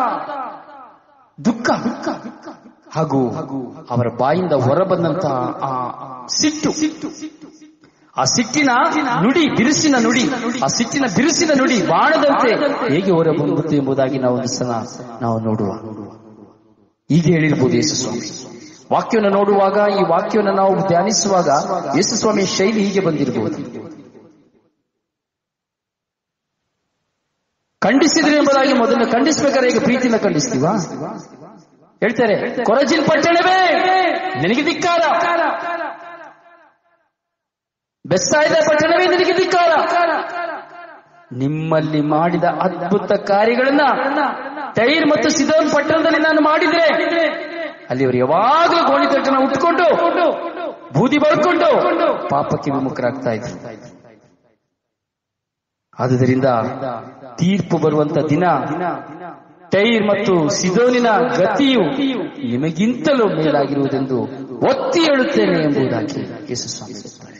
ದುಃಖ ಹಾಗೂ ಅವರ ಬಾಯಿಂದ ಹೊರಬಂದಂತ ಆ ಸಿಟ್ಟು ಆ ಸಿಟ್ಟಿನ ನುಡಿ ಬಿರುಸಿನ ನುಡಿ ಆ ಸಿಟ್ಟಿನ ಬಿರುಸಿನ ನುಡಿ ಬಾಣದಂತೆ ಹೇಗೆ ಹೊರಬಂದುತ್ತೆ ಎಂಬುದಾಗಿ ನಾವು ಒಂದು ಸಲ ನಾವು ನೋಡುವ ಹೀಗೆ ಹೇಳಿರ್ಬೋದು ಯೇಸು ಸ್ವಾಮಿ ವಾಕ್ಯವನ್ನು ನೋಡುವಾಗ ಈ ವಾಕ್ಯವನ್ನು ನಾವು ಧ್ಯಾನಿಸುವಾಗ ಯೇಸು ಸ್ವಾಮಿಯ ಶೈಲಿ ಹೀಗೆ ಬಂದಿರಬಹುದು ಖಂಡಿಸಿದ್ರೆ ಎಂಬುದಾಗಿ ಮೊದಲು ಖಂಡಿಸ್ಬೇಕಾದ್ರೆ ಈಗ ಪ್ರೀತಿಯಿಂದ ಖಂಡಿಸ್ತೀವಾ ಹೇಳ್ತಾರೆ ಕೊರಜಿನ್ ಪಟ್ಟಣವೇ ನಿನಗೆ ಧಿಕ್ಕಾರ ಬೆಸ್ಸಾಯ್ದ ಪಟ್ಟಣವೇ ನಿನಗೆ ಧಿಕ್ಕಾರ ನಿಮ್ಮಲ್ಲಿ ಮಾಡಿದ ಅದ್ಭುತ ಕಾರ್ಯಗಳನ್ನ ಟೈರ್ ಮತ್ತು ಸಿದೋನ್ ಪಟ್ಟಣದಲ್ಲಿ ನಾನು ಮಾಡಿದ್ರೆ ಅಲ್ಲಿ ಅವರು ಯಾವಾಗಲೂ ಗೋಣಿತಟ್ಟನ ಉಟ್ಕೊಂಡು ಬೂದಿ ಬಳ್ಕೊಂಡು ಪಾಪಕ್ಕೆ ವಿಮುಖರಾಗ್ತಾ ಇದ್ರು ಆದುದರಿಂದ ತೀರ್ಪು ಬರುವಂತ ದಿನ ಟೈರ್ ಮತ್ತು ಸಿದೋನಿನ ಗತಿಯು ನಿಮಗಿಂತಲೂ ಮೇಲಾಗಿರುವುದೆಂದು ಒತ್ತಿ ಹೇಳುತ್ತೇನೆ ಎಂಬುದಾಗಿ ಯೇಸು ಸ್ವಾಮಿ ಹೇಳ್ತಾರೆ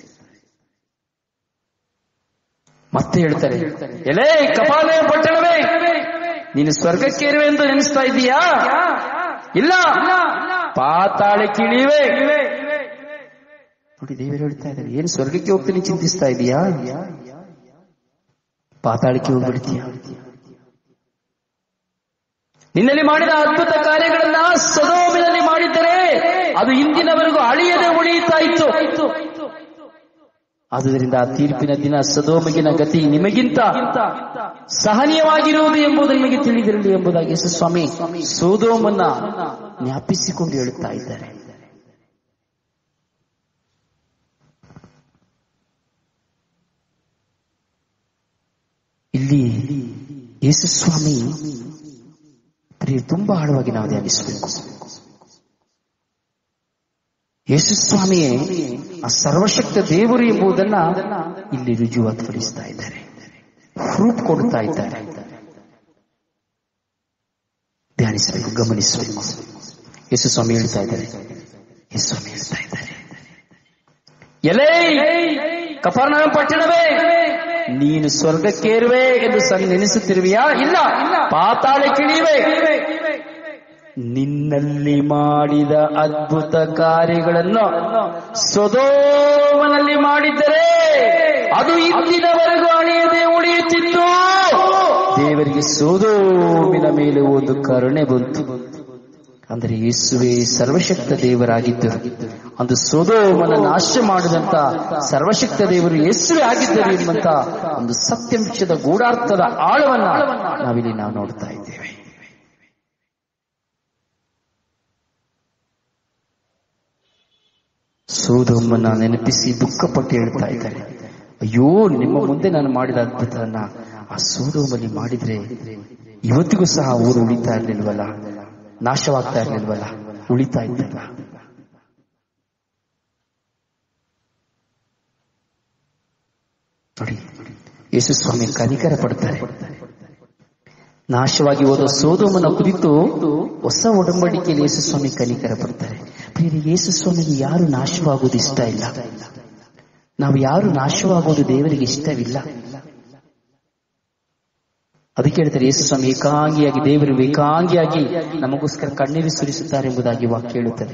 ಮತ್ತೆ ಹೇಳ್ತಾರೆ ಎಲೇ ಕಪಾಲಯ ಪಟ್ಟಣವೇ ನೀನು ಸ್ವರ್ಗಕ್ಕೇರುವೆ ಎಂದು ನೆನೆಸ್ತಾ ಇದ್ದೀಯಾ ಇಲ್ಲ ಪಾತಾಳಕ್ಕೆ ಇಳಿಯುವೆ ನೋಡಿ ದೇವರು ಹೇಳ್ತಾ ಇದ್ದಾರೆ ಏನು ಸ್ವರ್ಗಕ್ಕೆ ಹೋಗ್ತೀನಿ ಚಿಂತಿಸ್ತಾ ಇದೀಯಾ ಪಾತಾಳಕ್ಕೆ ಹೋಗ್ಬಿಡ್ತೀಯ ನಿನ್ನಲ್ಲಿ ಮಾಡಿದ ಅದ್ಭುತ ಕಾರ್ಯಗಳನ್ನ ಸದೋಮಿನಲ್ಲಿ ಮಾಡಿದ್ದರೆ ಅದು ಇಂದಿನವರೆಗೂ ಅಳಿಯದೆ ಉಳಿಯುತ್ತಾ ಇತ್ತು ಆದುದರಿಂದ ಆ ತೀರ್ಪಿನ ದಿನ ಸದೋಮಗಿನ ಗತಿ ನಿಮಗಿಂತ ಸಹನೀಯವಾಗಿರುವುದು ಎಂಬುದು ನಿಮಗೆ ತಿಳಿದಿರಲಿ ಎಂಬುದಾಗಿ ಯೇಸು ಸ್ವಾಮಿ ಸೋದೋಮನ್ನ ಜ್ಞಾಪಿಸಿಕೊಂಡು ಹೇಳುತ್ತಾ ಇದ್ದಾರೆ ಇಲ್ಲಿ ಯೇಸು ಸ್ವಾಮಿ ಪ್ರಿಯ ತುಂಬಾ ಆಳವಾಗಿ ನಾವು ಧ್ಯಾನಿಸಬೇಕು ಯೇಸು ಸ್ವಾಮಿಯೇ ಆ ಸರ್ವಶಕ್ತ ದೇವರು ಎಂಬುದನ್ನ ಇಲ್ಲಿ ರುಜುವಾತುಪಡಿಸ್ತಾ ಇದ್ದಾರೆ ಪ್ರೂಫ್ ಕೊಡ್ತಾ ಇದ್ದಾರೆ ಧ್ಯಾನಿಸಬೇಕು ಗಮನಿಸಬೇಕು ಯೇಸು ಸ್ವಾಮಿ ಹೇಳ್ತಾ ಇದ್ದಾರೆ ಯೇಸು ಸ್ವಾಮಿ ಹೇಳ್ತಾ ಇದ್ದಾರೆ ಎಲೇ ಕಪರ್ನಾಮ ಪಟ್ಟಣವೇ ನೀನು ಸ್ವರ್ಗಕ್ಕೇರುವೆ ಎಂದು ಸರಿ ನೆನೆಸುತ್ತಿರುವೆಯಾ ಇಲ್ಲ ಪಾತಾಳ ಕಿಳಿಯುವೆ ನಿನ್ನಲ್ಲಿ ಮಾಡಿದ ಅದ್ಭುತ ಕಾರ್ಯಗಳನ್ನು ಸೊದೋಮನಲ್ಲಿ ಮಾಡಿದ್ದರೆ ಅದು ಇಂದಿನವರೆಗೂ ಅಣಿಯದೆ ಉಳಿಯುತ್ತಿತ್ತು ದೇವರಿಗೆ ಸೋದೋಮಿನ ಮೇಲೆ ಒಂದು ಕರುಣೆ ಬಂತು ಅಂದರೆ ಯೇಸುವೆ ಸರ್ವಶಕ್ತ ದೇವರಾಗಿದ್ದರು ಒಂದು ಸೋದೋಮನ ನಾಶ ಮಾಡಿದಂತ ಸರ್ವಶಕ್ತ ದೇವರು ಯೇಸುವೆ ಆಗಿದ್ದರು ಎಂಬಂತ ಒಂದು ಸತ್ಯಂಶದ ಗೂಢಾರ್ಥದ ಆಳವನ್ನ ನಾವಿಲ್ಲಿ ನಾವು ನೋಡ್ತಾ ಇದ್ದೇವೆ ಸೋದೋಮನ್ನ ನೆನಪಿಸಿ ದುಃಖಪಟ್ಟು ಹೇಳ್ತಾ ಇದ್ದಾರೆ ಅಯ್ಯೋ ನಿಮ್ಮ ಮುಂದೆ ನಾನು ಮಾಡಿದ ಅದ್ಭುತವನ್ನ ಆ ಸೋದೋಮಲ್ಲಿ ಮಾಡಿದ್ರೆ ಇವತ್ತಿಗೂ ಸಹ ಊರು ಉಳಿತಾ ಇರ್ಲಿಲ್ವಲ್ಲ ನಾಶವಾಗ್ತಾ ಇರ್ಲಿಲ್ವಲ್ಲ ಉಳಿತಾ ಇದ್ದಲ್ಲ ನೋಡಿ ಯೇಸು ಸ್ವಾಮಿ ಕನಿಕರ ಪಡ್ತಾರೆ ನಾಶವಾಗಿ ಹೋದ ಸೋದೋಮನ ಕುರಿತು ಹೊಸ ಒಡಂಬಡಿಕೆಯಲ್ಲಿ ಯೇಸು ಸ್ವಾಮಿ ಕನಿಕರ ಪಡ್ತಾರೆ ಪ್ರಿಯರೇ, ಯೇಸು ಸ್ವಾಮಿಗೆ ಯಾರು ನಾಶವಾಗುವುದು ಇಷ್ಟ ಇಲ್ಲ ನಾವು ಯಾರು ನಾಶವಾಗುವುದು ದೇವರಿಗೆ ಇಷ್ಟವಿಲ್ಲ ಅದಕ್ಕೆ ಹೇಳ್ತಾರೆ ಯೇಸು ಸ್ವಾಮಿ ಏಕಾಂಗಿಯಾಗಿ ದೇವರು ಏಕಾಂಗಿಯಾಗಿ ನಮಗೋಸ್ಕರ ಕಣ್ಣೀರು ಸುರಿಸುತ್ತಾರೆ ಎಂಬುದಾಗಿ ವಾಕ್ಯ ಹೇಳುತ್ತದೆ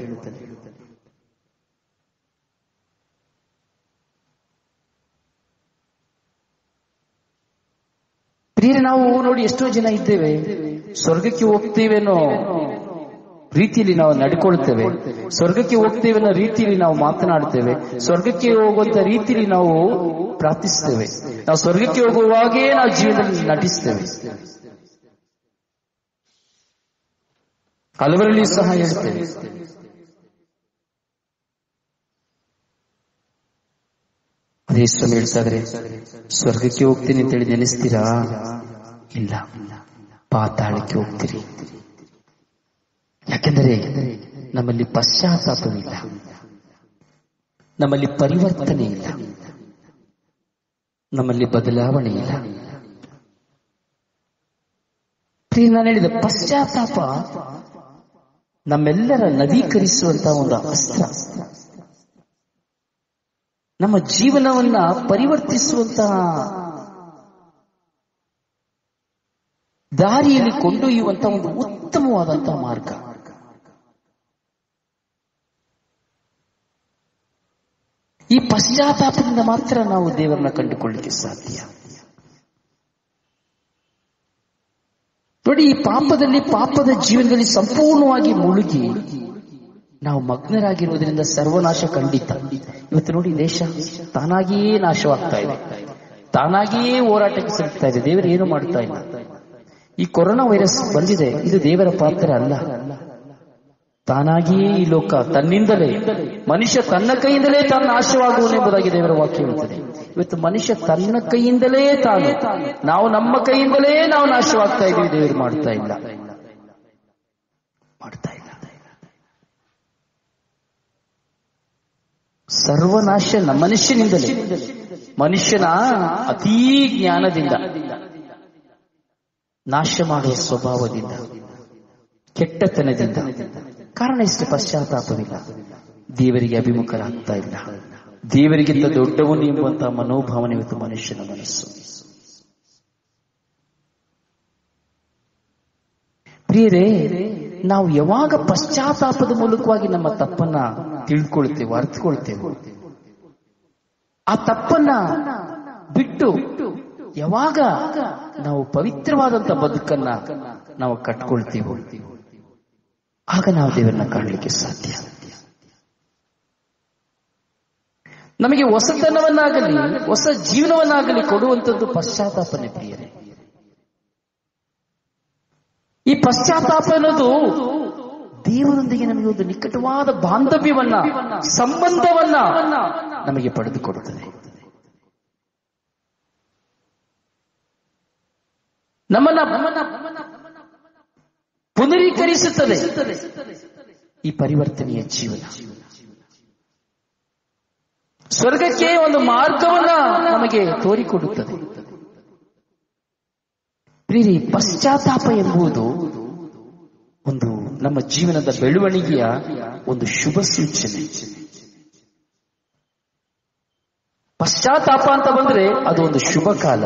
ಪ್ರಿಯರೇ ನಾವು ನೋಡಿ ಎಷ್ಟೋ ಜನ ಇದ್ದೇವೆ ಸ್ವರ್ಗಕ್ಕೆ ಹೋಗ್ತೇವೇನೋ ರೀತಿಯಲ್ಲಿ ನಾವು ನಡ್ಕೊಳ್ತೇವೆ ಸ್ವರ್ಗಕ್ಕೆ ಹೋಗ್ತೇವೆ ಅನ್ನೋ ರೀತಿಯಲ್ಲಿ ನಾವು ಮಾತನಾಡ್ತೇವೆ ಸ್ವರ್ಗಕ್ಕೆ ಹೋಗುವಂತ ರೀತಿಯಲ್ಲಿ ನಾವು ಪ್ರಾರ್ಥಿಸ್ತೇವೆ ನಾವು ಸ್ವರ್ಗಕ್ಕೆ ಹೋಗುವಾಗೇ ನಾವು ಜೀವನದಲ್ಲಿ ನಟಿಸ್ತೇವೆ ಹಲವರಲ್ಲಿ ಸಹ ಹೇಳ್ತೇವೆ ಅದೇ ಸ್ವಾಮಿ ಹೇಳ್ತಾ ಇದ್ರೆ ಸ್ವರ್ಗಕ್ಕೆ ಹೋಗ್ತೀನಿ ಅಂತೇಳಿ ನೆನೆಸ್ತೀರಾ ಇಲ್ಲ ಪಾತಾಳಕ್ಕೆ ಹೋಗ್ತೀರಿ ಯಾಕೆಂದರೆ ನಮ್ಮಲ್ಲಿ ಪಶ್ಚಾತ್ತಾಪವಿಲ್ಲ ನಮ್ಮಲ್ಲಿ ಪರಿವರ್ತನೆ ಇಲ್ಲ ನಮ್ಮಲ್ಲಿ ಬದಲಾವಣೆ ಇಲ್ಲ ಪ್ರಿಯ ನಾನು ಹೇಳಿದ ಪಶ್ಚಾತ್ತಾಪ ನಮ್ಮೆಲ್ಲರ ನವೀಕರಿಸುವಂತಹ ಒಂದು ಅಸ್ತ್ರ ನಮ್ಮ ಜೀವನವನ್ನ ಪರಿವರ್ತಿಸುವಂತಹ ದಾರಿಯಲ್ಲಿ ಕೊಂಡೊಯ್ಯುವಂತಹ ಒಂದು ಉತ್ತಮವಾದಂತಹ ಮಾರ್ಗ ಈ ಪಶ್ಚಾತ್ತಾಪದಿಂದ ಮಾತ್ರ ನಾವು ದೇವರನ್ನ ಕಂಡುಕೊಳ್ಳಿಕ್ಕೆ ಸಾಧ್ಯ ನೋಡಿ ಈ ಪಾಪದಲ್ಲಿ ಪಾಪದ ಜೀವನದಲ್ಲಿ ಸಂಪೂರ್ಣವಾಗಿ ಮುಳುಗಿ ನಾವು ಮಗ್ನರಾಗಿರುವುದರಿಂದ ಸರ್ವನಾಶ ಖಂಡಿತ ಇವತ್ತು ನೋಡಿ ದೇಶ ತಾನಾಗಿಯೇ ನಾಶವಾಗ್ತಾ ಇದೆ ತಾನಾಗಿಯೇ ಹೋರಾಟಕ್ಕೆ ಸಿಗ್ತಾ ಇದೆ ದೇವರು ಏನು ಮಾಡ್ತಾ ಇಲ್ಲ ಈ ಕೊರೋನಾ ವೈರಸ್ ಬಂದಿದೆ ಇದು ದೇವರ ಪಾತ್ರ ಅಲ್ಲ ತಾನಾಗಿಯೇ ಈ ಲೋಕ ತನ್ನಿಂದಲೇ ಮನುಷ್ಯ ತನ್ನ ಕೈಯಿಂದಲೇ ತಾನು ನಾಶವಾಗುವನು ಎಂಬುದಾಗಿ ದೇವರ ವಾಕ್ಯ ಹೇಳುತ್ತದೆ ಇವತ್ತು ಮನುಷ್ಯ ತನ್ನ ಕೈಯಿಂದಲೇ ತಾನು ನಾವು ನಮ್ಮ ಕೈಯಿಂದಲೇ ನಾವು ನಾಶವಾಗ್ತಾ ಇದ್ದೀವಿ ದೇವರು ಮಾಡ್ತಾ ಇಲ್ಲ ಮಾಡ್ತಾ ಇಲ್ಲ ಸರ್ವನಾಶ ನಮ್ಮ ಮನುಷ್ಯನಿಂದಲೇ ಮನುಷ್ಯನ ಅತೀ ಜ್ಞಾನದಿಂದ ನಾಶ ಮಾಡುವ ಸ್ವಭಾವದಿಂದ ಕೆಟ್ಟತನದಿಂದ ಕಾರಣ ಇಷ್ಟು ಪಶ್ಚಾತ್ತಾಪವಿಲ್ಲ ದೇವರಿಗೆ ಅಭಿಮುಖರಾಗ್ತಾ ಇಲ್ಲ ದೇವರಿಗಿಂತ ದೊಡ್ಡವನು ಎಂಬುವಂತಹ ಮನೋಭಾವನೆ ಇವತ್ತು ಮನುಷ್ಯನ ಮನಸ್ಸು ಪ್ರಿಯರೇ ನಾವು ಯಾವಾಗ ಪಶ್ಚಾತ್ತಾಪದ ಮೂಲಕವಾಗಿ ನಮ್ಮ ತಪ್ಪನ್ನ ತಿಳ್ಕೊಳ್ತೇವೆ ಅರ್ಥಕೊಳ್ತೇವೆ ಆ ತಪ್ಪನ್ನ ಬಿಟ್ಟು ಯಾವಾಗ ನಾವು ಪವಿತ್ರವಾದಂತ ಬದುಕನ್ನ ನಾವು ಕಟ್ಕೊಳ್ತೀವೋ ಆಗ ನಾವು ದೇವರನ್ನ ಕಾಣಲಿಕ್ಕೆ ಸಾಧ್ಯ ನಮಗೆ ಹೊಸತನವನ್ನಾಗಲಿ ಹೊಸ ಜೀವನವನ್ನಾಗಲಿ ಕೊಡುವಂಥದ್ದು ಪಶ್ಚಾತ್ತಾಪನೆ ಪ್ರಿಯರೇ ಈ ಪಶ್ಚಾತ್ತಾಪ ಅನ್ನೋದು ದೇವರೊಂದಿಗೆ ನಮಗೆ ಒಂದು ನಿಕಟವಾದ ಬಾಂಧವ್ಯವನ್ನ ಸಂಬಂಧವನ್ನ ನಮಗೆ ಪಡೆದುಕೊಡುತ್ತದೆ ನಮ್ಮನ್ನ ಪುನರೀಕರಿಸುತ್ತದೆ ಈ ಪರಿವರ್ತನೆಯ ಜೀವನ ಸ್ವರ್ಗಕ್ಕೆ ಒಂದು ಮಾರ್ಗವನ್ನ ನಮಗೆ ತೋರಿಕೊಡುತ್ತದೆ ಪ್ರೀತಿ ಪಶ್ಚಾತ್ತಾಪ ಎಂಬುದು ಒಂದು ನಮ್ಮ ಜೀವನದ ಬೆಳವಣಿಗೆಯ ಒಂದು ಶುಭ ಸೂಚನೆ ಪಶ್ಚಾತ್ತಾಪ ಅಂತ ಬಂದ್ರೆ ಅದು ಒಂದು ಶುಭ ಕಾಲ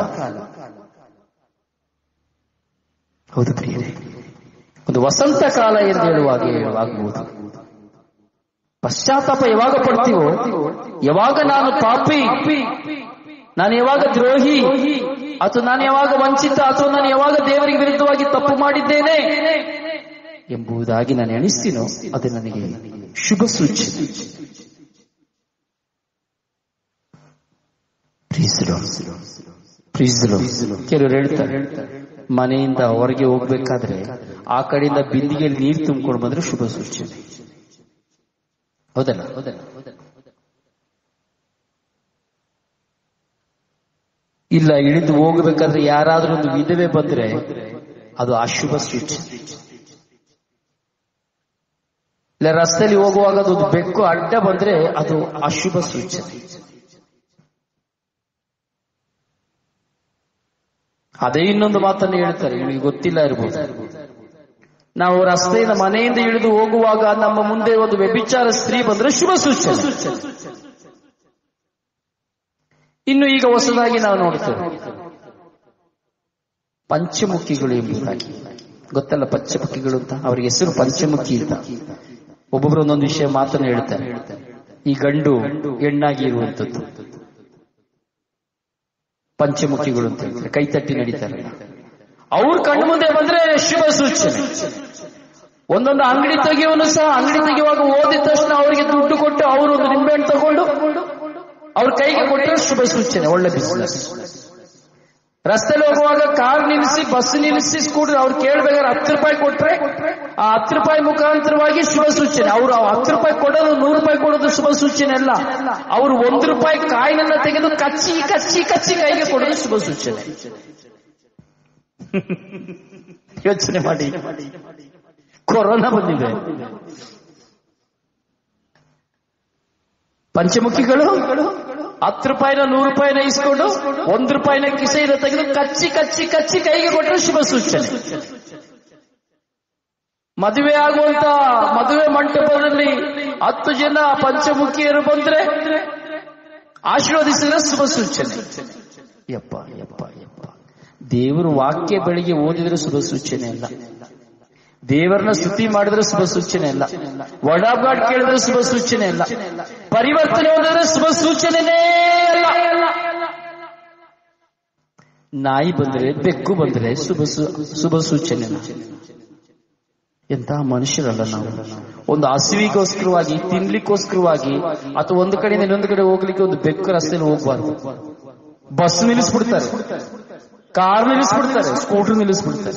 ಹೌದು ಪ್ರಿಯರೇ ಒಂದು ವಸಂತ ಕಾಲ ಎಂದು ಹೇಳುವಾಗ ಆಗಬಹುದು ಪಶ್ಚಾತ್ತಾಪ ಯಾವಾಗ ಪಡ್ತೀವೋ ಯಾವಾಗ ನಾನು ಪಾಪಿ ನಾನು ಯಾವಾಗ ದ್ರೋಹಿ ಅಥವಾ ನಾನು ಯಾವಾಗ ವಂಚಿತ ಅಥವಾ ನಾನು ಯಾವಾಗ ದೇವರಿಗೆ ವಿರುದ್ಧವಾಗಿ ತಪ್ಪು ಮಾಡಿದ್ದೇನೆ ಎಂಬುದಾಗಿ ನಾನು ಎಣಿಸ್ತೀನೋ ಅದು ನನಗೆ ಶುಭ ಸೂಚನೆ ಕೆಲವರು ಹೇಳ್ತಾರೆ ಮನೆಯಿಂದ ಹೊರಗೆ ಹೋಗ್ಬೇಕಾದ್ರೆ ಆ ಕಡೆಯಿಂದ ಬಿಂದಿಗೆಯಲ್ಲಿ ನೀರು ತುಂಬಿಕೊಂಡು ಬಂದ್ರೆ ಶುಭ ಸೂಚನೆ ಹೌದಲ್ಲ ಹೌದಲ್ಲ ಇಲ್ಲ ಇಳಿದು ಹೋಗಬೇಕಾದ್ರೆ ಯಾರಾದ್ರೂ ಒಂದು ವಿಧವೆ ಬಂದ್ರೆ ಅದು ಅಶುಭ ಸೂಚನೆ ಇಲ್ಲ ರಸ್ತೆಯಲ್ಲಿ ಹೋಗುವಾಗ ಅದೊಂದು ಬೆಕ್ಕು ಅಡ್ಡ ಬಂದ್ರೆ ಅದು ಅಶುಭ ಸೂಚನೆ ಅದೇ ಇನ್ನೊಂದು ಮಾತನ್ನು ಹೇಳ್ತಾರೆ ನಿಮಗೆ ಗೊತ್ತಿಲ್ಲ ಇರ್ಬೋದು ನಾವು ರಸ್ತೆಯಿಂದ ಮನೆಯಿಂದ ಇಳಿದು ಹೋಗುವಾಗ ನಮ್ಮ ಮುಂದೆ ಒಂದು ವ್ಯಭಿಚಾರ ಸ್ತ್ರೀ ಬಂದ್ರೆ ಶುಭ ಸೂಚನೆ ಇನ್ನು ಈಗ ಹೊಸದಾಗಿ ನಾವು ನೋಡ್ತೇವೆ ಪಂಚಮುಖಿಗಳು ಎಂಬುದಾಗಿ ಗೊತ್ತಲ್ಲ ಪಂಚಮುಖಿಗಳು ಅಂತ ಅವರಿಗೆ ಹೆಸರು ಪಂಚಮುಖಿ ಅಂತ ಒಬ್ಬೊಬ್ರು ಒಂದೊಂದು ವಿಷಯ ಮಾತನ್ನು ಹೇಳ್ತಾರೆ ಈ ಗಂಡು ಹೆಣ್ಣಾಗಿ ಇರುವಂತದ್ದು ಪಂಚಮುಖಿಗಳು ಅಂತ ಹೇಳ್ತಾರೆ ಕೈ ತಟ್ಟಿ ನಡೀತಾರೆ ಅವ್ರ ಕಣ್ಣು ಮುಂದೆ ಬಂದ್ರೆ ಶುಭ ಸೂಚನೆ ಒಂದೊಂದು ಅಂಗಡಿ ತೆಗೆಯುವನು ಸಹ ಅಂಗಡಿ ತೆಗೆಯುವಾಗ ಓದಿದ ತಕ್ಷಣ ಅವರಿಗೆ ದುಡ್ಡು ಕೊಟ್ಟು ಅವರು ಒಂದು ನಿಂಬೆಹಣ್ಣು ತಗೊಂಡು ಅವ್ರ ಕೈಗೆ ಕೊಟ್ಟರೆ ಶುಭ ಸೂಚನೆ ಒಳ್ಳೆ ಬಿಸಿನೆಸ್ ರಸ್ತೆಯಲ್ಲಿ ಹೋಗುವಾಗ ಕಾರ್ ನಿಲ್ಲಿಸಿ ಬಸ್ ನಿಲ್ಲಿಸಿ ಸ್ಕೂಟರ್ ಅವ್ರು ಕೇಳ್ಬೇಕಾದ್ರೆ ಹತ್ತು ರೂಪಾಯಿ ಕೊಟ್ರೆ ಆ ಹತ್ತು ರೂಪಾಯಿ ಮುಖಾಂತರವಾಗಿ ಶುಭ ಸೂಚನೆ ಅವರು ಹತ್ತು ರೂಪಾಯಿ ಕೊಡೋದು ನೂರು ರೂಪಾಯಿ ಕೊಡೋದು ಶುಭ ಸೂಚನೆ ಅಲ್ಲ ಅವರು ಒಂದು ರೂಪಾಯಿ ಕಾಯಿನನ್ನ ತೆಗೆದು ಕಚ್ಚಿ ಕಚ್ಚಿ ಕಚ್ಚಿ ಕೈಗೆ ಕೊಡೋದು ಶುಭ ಸೂಚನೆ ಯೋಚನೆ ಮಾಡಿ ಕೊರೋನಾ ಬಂದಿದೆ ಪಂಚಮುಖಿಗಳು ಹತ್ತು ರೂಪಾಯಿನ ನೂರು ರೂಪಾಯಿನ ಇಸ್ಕೊಂಡು ಒಂದು ರೂಪಾಯಿನ ಕಿಸೆಯಿಂದ ತೆಗೆದು ಕಚ್ಚಿ ಕಚ್ಚಿ ಕಚ್ಚಿ ಕೈಗೆ ಕೊಟ್ಟರೆ ಶುಭ ಸೂಚನೆ ಮದುವೆ ಆಗುವಂತ ಮದುವೆ ಮಂಟಪದಲ್ಲಿ ಹತ್ತು ಜನ ಪಂಚಮುಖಿಯರು ಬಂದ್ರೆ ಆಶೀರ್ವದಿಸಿದ್ರೆ ಶುಭ ಸೂಚನೆ ಯಪ್ಪ ಯಪ್ಪ ಯಪ್ಪ ದೇವರು ವಾಕ್ಯ ಬೆಳಿಗ್ಗೆ ಓದಿದ್ರೆ ಶುಭ ಸೂಚನೆ ಅಲ್ಲ ದೇವರನ್ನ ಸ್ತುತಿ ಮಾಡಿದ್ರೆ ಶುಭ ಸೂಚನೆ ಅಲ್ಲ ಒಡಾಬಾಡ್ ಕೇಳಿದ್ರೆ ಶುಭ ಸೂಚನೆ ಅಲ್ಲ ಪರಿವರ್ತನೆ ಹೋದ್ರೆ ಶುಭ ಸೂಚನೆನೇ ಅಲ್ಲ ನಾಯಿ ಬಂದ್ರೆ ಬೆಕ್ಕು ಬಂದ್ರೆ ಶುಭ ಶುಭ ಸೂಚನೆ ಎಂತಹ ಮನುಷ್ಯರಲ್ಲ ನಾವು ಒಂದು ಹಸಿವಿಗೋಸ್ಕರವಾಗಿ ತಿನ್ಲಿಕ್ಕೋಸ್ಕರವಾಗಿ ಅಥವಾ ಒಂದು ಕಡೆಯಿಂದ ಇನ್ನೊಂದು ಕಡೆ ಹೋಗ್ಲಿಕ್ಕೆ ಒಂದು ಬೆಕ್ಕು ರಸ್ತೆಯಲ್ಲಿ ಹೋಗ್ಬಾರ್ದು ಬಸ್ ನಿಲ್ಲಿಸ್ಬಿಡ್ತಾರೆ ಕಾರ್ ನಿಲ್ಲಿಸ್ಬಿಡ್ತಾರೆ ಸ್ಕೂಟರ್ ನಿಲ್ಲಿಸ್ಬಿಡ್ತಾರೆ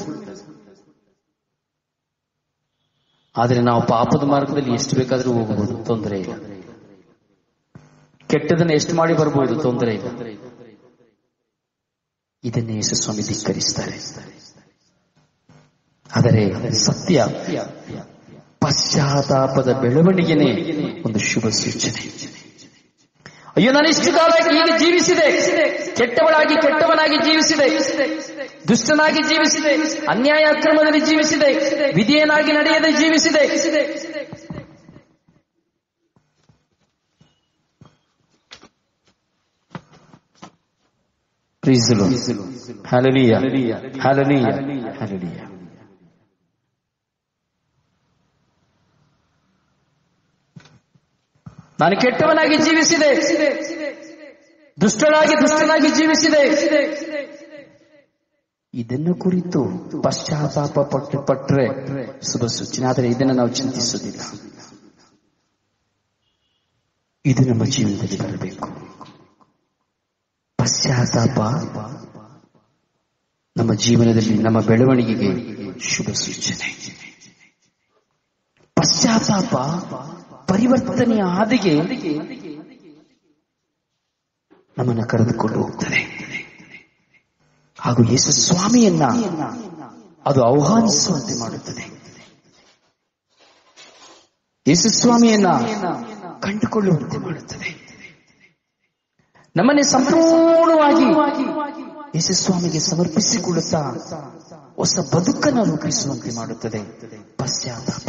ಆದ್ರೆ ನಾವು ಪಾಪದ ಮಾರ್ಗದಲ್ಲಿ ಎಷ್ಟು ಬೇಕಾದ್ರೂ ಹೋಗಬಹುದು ತೊಂದರೆ ಇಲ್ಲ ಕೆಟ್ಟದನ್ನ ಎಷ್ಟು ಮಾಡಿ ಬರ್ಬೋದು ತೊಂದರೆ ಇಲ್ಲ ಇದನ್ನೇ ಯೇಸುಸ್ವಾಮಿ ಧಿಕ್ಕರಿಸ್ತಾರೆ ಆದರೆ ಸತ್ಯ ಪಶ್ಚಾತ್ತಾಪದ ಬೆಳವಣಿಗೆನೇ ಒಂದು ಶುಭ ಸೂಚನೆ ಅಯ್ಯೋ ನಾನು ಇಷ್ಟು ಕಾಲ ಹೀಗೆ ಜೀವಿಸಿದೆ ಕೆಟ್ಟವಳಾಗಿ ಕೆಟ್ಟವನಾಗಿ ಜೀವಿಸಿದೆ ದುಷ್ಟನಾಗಿ ಜೀವಿಸಿದೆ ಅನ್ಯಾಯ ಅಕ್ರಮದಲ್ಲಿ ಜೀವಿಸಿದೆ ವಿಧಿಯನಾಗಿ ನಡೆಯದೆ ಜೀವಿಸಿದೆ ಹಲಲಿಯ ಹಲಲಿಯ ಹಲಲಿಯ ನಾನು ಕೆಟ್ಟವನಾಗಿ ಜೀವಿಸಿದೆ ದುಷ್ಟನಾಗಿ ದುಷ್ಟನಾಗಿ ಜೀವಿಸಿದೆ ಇದನ್ನು ಕುರಿತು ಪಶ್ಚಾತ್ತಾಪ ಪಟ್ಟು ಪಟ್ರೆ ಶುಭ ಸೂಚನೆ ಆದರೆ ಇದನ್ನು ನಾವು ಚಿಂತಿಸುವುದಿಲ್ಲ ಇದು ನಮ್ಮ ಜೀವನದಲ್ಲಿ ಬರಬೇಕು ಪಶ್ಚಾತ್ತಾಪ ನಮ್ಮ ಜೀವನದಲ್ಲಿ ನಮ್ಮ ಬೆಳವಣಿಗೆಗೆ ಶುಭ ಸೂಚನೆ ಪಶ್ಚಾತ್ತಾಪ ಪರಿವರ್ತನೆಯ ಹಾದಿಗೆ ನಮ್ಮನ್ನು ಕರೆದುಕೊಂಡು ಹೋಗ್ತದೆ ಹಾಗೂ ಯೇಸು ಸ್ವಾಮಿಯನ್ನ ಅದು ಆಹ್ವಾನಿಸುವಂತೆ ಮಾಡುತ್ತದೆ ಯೇಸು ಸ್ವಾಮಿಯನ್ನ ಕಂಡುಕೊಳ್ಳುವಂತೆ ಮಾಡುತ್ತದೆ ನಮ್ಮನ್ನೇ ಸಂಪೂರ್ಣವಾಗಿ ಯೇಸು ಸ್ವಾಮಿಗೆ ಸಮರ್ಪಿಸಿಕೊಳ್ಳುತ್ತಾ ಹೊಸ ಬದುಕನ್ನು ರೂಪಿಸುವಂತೆ ಮಾಡುತ್ತದೆ ಪಶ್ಚಾತ್ತಾಪ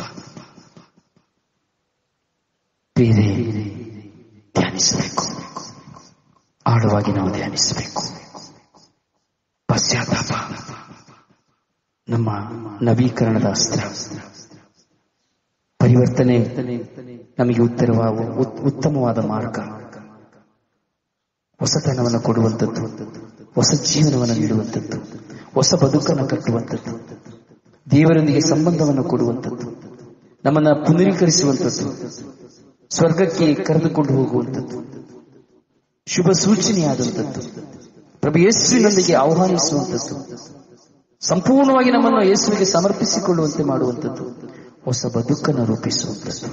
ಬೇರೆ ಧ್ಯಾನಿಸಬೇಕು ಆಳವಾಗಿ ನಾವು ಧ್ಯಾನಿಸಬೇಕು ಪಶ್ಚಾತ್ತಾಪ ನಮ್ಮ ನವೀಕರಣದ ಅಸ್ತ್ರ ಪರಿವರ್ತನೆ ನಮಗೆ ಉತ್ತರವಾದ ಉತ್ತಮವಾದ ಮಾರ್ಗ ಹೊಸತನವನ್ನು ಕೊಡುವಂಥದ್ದು ಹೊಸ ಜೀವನವನ್ನು ನೀಡುವಂಥದ್ದು ಹೊಸ ಬದುಕನ್ನು ಕಟ್ಟುವಂಥದ್ದು ದೇವರೊಂದಿಗೆ ಸಂಬಂಧವನ್ನು ಕೊಡುವಂಥದ್ದು ನಮ್ಮನ್ನ ಪುನರೀಕರಿಸುವಂಥದ್ದು ಸ್ವರ್ಗಕ್ಕೆ ಕರೆದುಕೊಂಡು ಹೋಗುವಂಥದ್ದು ಶುಭ ಸೂಚನೆಯಾದಂಥದ್ದು ಪ್ರಭು ಯೇಸುವಿನೊಂದಿಗೆ ಆಹ್ವಾನಿಸುವಂಥದ್ದು ಸಂಪೂರ್ಣವಾಗಿ ನಮ್ಮನ್ನು ಯೇಸುವಿಗೆ ಸಮರ್ಪಿಸಿಕೊಳ್ಳುವಂತೆ ಮಾಡುವಂಥದ್ದು ಹೊಸ ಬದುಕನ್ನು ರೂಪಿಸುವಂಥದ್ದು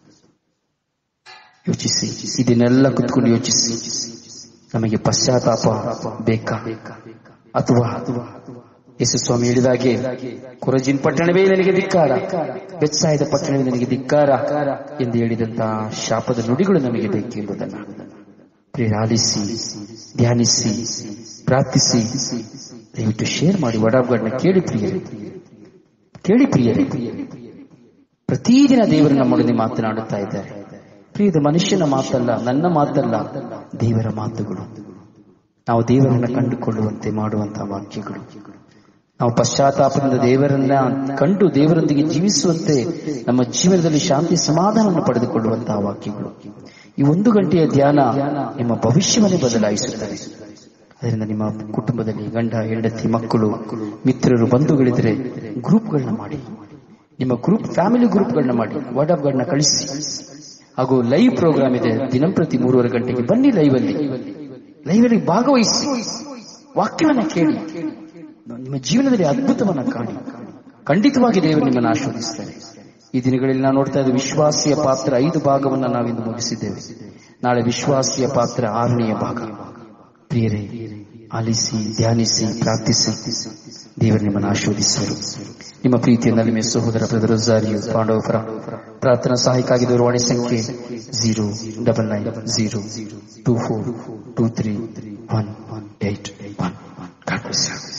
ಯೋಚಿಸಿ ಇದನ್ನೆಲ್ಲ ಕುತ್ಕೊಂಡು ಯೋಚಿಸಿ ನಮಗೆ ಪಶ್ಚಾತ್ತಾಪ ಬೇಕಾ ಅಥವಾ ಯೇಸು ಸ್ವಾಮಿ ಹೇಳಿದಾಗೆ ಕೊರಜಿನ್ ಪಟ್ಟಣವೇ ನನಗೆ ಧಿಕ್ಕಾರ ಬೆಚ್ಚಾಯದ ಪಟ್ಟಣವೇ ನನಗೆ ಧಿಕ್ಕಾರ ಎಂದು ಹೇಳಿದಂತಹ ಶಾಪದ ನುಡಿಗಳು ನಮಗೆ ಬೇಕೆಂಬುದನ್ನು ಪ್ರೇರಾಲಿಸಿ ಧ್ಯಾನಿಸಿ ಪ್ರಾರ್ಥಿಸಿ ದಯವಿಟ್ಟು ಶೇರ್ ಮಾಡಿ ವಡಾಬ್ಗಳನ್ನ ಕೇಳಿ ಪ್ರಿಯರೇ ಕೇಳಿ ಪ್ರಿಯರೇ ಪ್ರತಿದಿನ ದೇವರು ನಮ್ಮೊಡನೆ ಮಾತನಾಡುತ್ತಾ ಇದ್ದಾರೆ ಪ್ರಿಯದ ಮನುಷ್ಯನ ಮಾತಲ್ಲ ನನ್ನ ಮಾತಲ್ಲ ದೇವರ ಮಾತುಗಳು ನಾವು ದೇವರನ್ನ ಕಂಡುಕೊಳ್ಳುವಂತೆ ಮಾಡುವಂತಹ ವಾಕ್ಯಗಳು ನಾವು ಪಶ್ಚಾತ್ತಾಪದಿಂದ ದೇವರನ್ನ ಕಂಡು ದೇವರೊಂದಿಗೆ ಜೀವಿಸುವಂತೆ ನಮ್ಮ ಜೀವನದಲ್ಲಿ ಶಾಂತಿ ಸಮಾಧಾನವನ್ನು ಪಡೆದುಕೊಳ್ಳುವಂತಹ ವಾಕ್ಯಗಳು ಈ ಒಂದು ಗಂಟೆಯ ಧ್ಯಾನ ನಿಮ್ಮ ಭವಿಷ್ಯವನ್ನೇ ಬದಲಾಯಿಸುತ್ತದೆ ಅದರಿಂದ ನಿಮ್ಮ ಕುಟುಂಬದಲ್ಲಿ ಗಂಡ ಹೆಂಡತಿ ಮಕ್ಕಳು ಮಿತ್ರರು ಬಂಧುಗಳಿದ್ರೆ ಗ್ರೂಪ್ಗಳನ್ನ ಮಾಡಿ ನಿಮ್ಮ ಗ್ರೂಪ್ ಫ್ಯಾಮಿಲಿ ಗ್ರೂಪ್ಗಳನ್ನ ಮಾಡಿ ವಾಟ್ಆಪ್ಗಳನ್ನ ಕಳಿಸಿ ಹಾಗೂ ಲೈವ್ ಪ್ರೋಗ್ರಾಮ್ ಇದೆ ದಿನಂಪ್ರತಿ ಮೂರುವರೆ ಗಂಟೆಗೆ ಬನ್ನಿ ಲೈವ್ ಅಲ್ಲಿ ಲೈವ್ ಅಲ್ಲಿ ಭಾಗವಹಿಸಿ ವಾಕ್ಯವನ್ನ ಕೇಳಿ ನಿಮ್ಮ ಜೀವನದಲ್ಲಿ ಅದ್ಭುತವನ್ನ ಕಾಣಿ ಖಂಡಿತವಾಗಿ ದೇವರು ನಿಮ್ಮನ್ನು ಆಶೀರ್ವದಿಸ್ತಾರೆ ಈ ದಿನಗಳಲ್ಲಿ ನಾವು ನೋಡ್ತಾ ಇದ್ದೇವೆ ವಿಶ್ವಾಸಿಯ ಪಾತ್ರ ಐದು ಭಾಗವನ್ನ ನಾವಿಂದು ಮುಗಿಸಿದ್ದೇವೆ ನಾಳೆ ವಿಶ್ವಾಸಿಯ ಪಾತ್ರ ಆರನೆಯ ಭಾಗ ಪ್ರಿಯರೇ ಆಲಿಸಿ ಧ್ಯಾನಿಸಿ ಪ್ರಾರ್ಥಿಸಿ ದೇವರು ನಿಮ್ಮನ್ನು ಆಶೀರ್ವದಿಸುವರು ನಿಮ್ಮ ಪ್ರೀತಿಯ ನಲಿಮೆ ಸಹೋದರ ಬ್ರದರ್ ರೋಸಾರಿಯು ಪಾಂಡವಪುರ ಪ್ರಾರ್ಥನಾ ಸಹಾಯಕ್ಕಾಗಿ ದೂರವಾಣಿ ಸಂಖ್ಯೆ zero double nine zero two four two three one eight one God bless you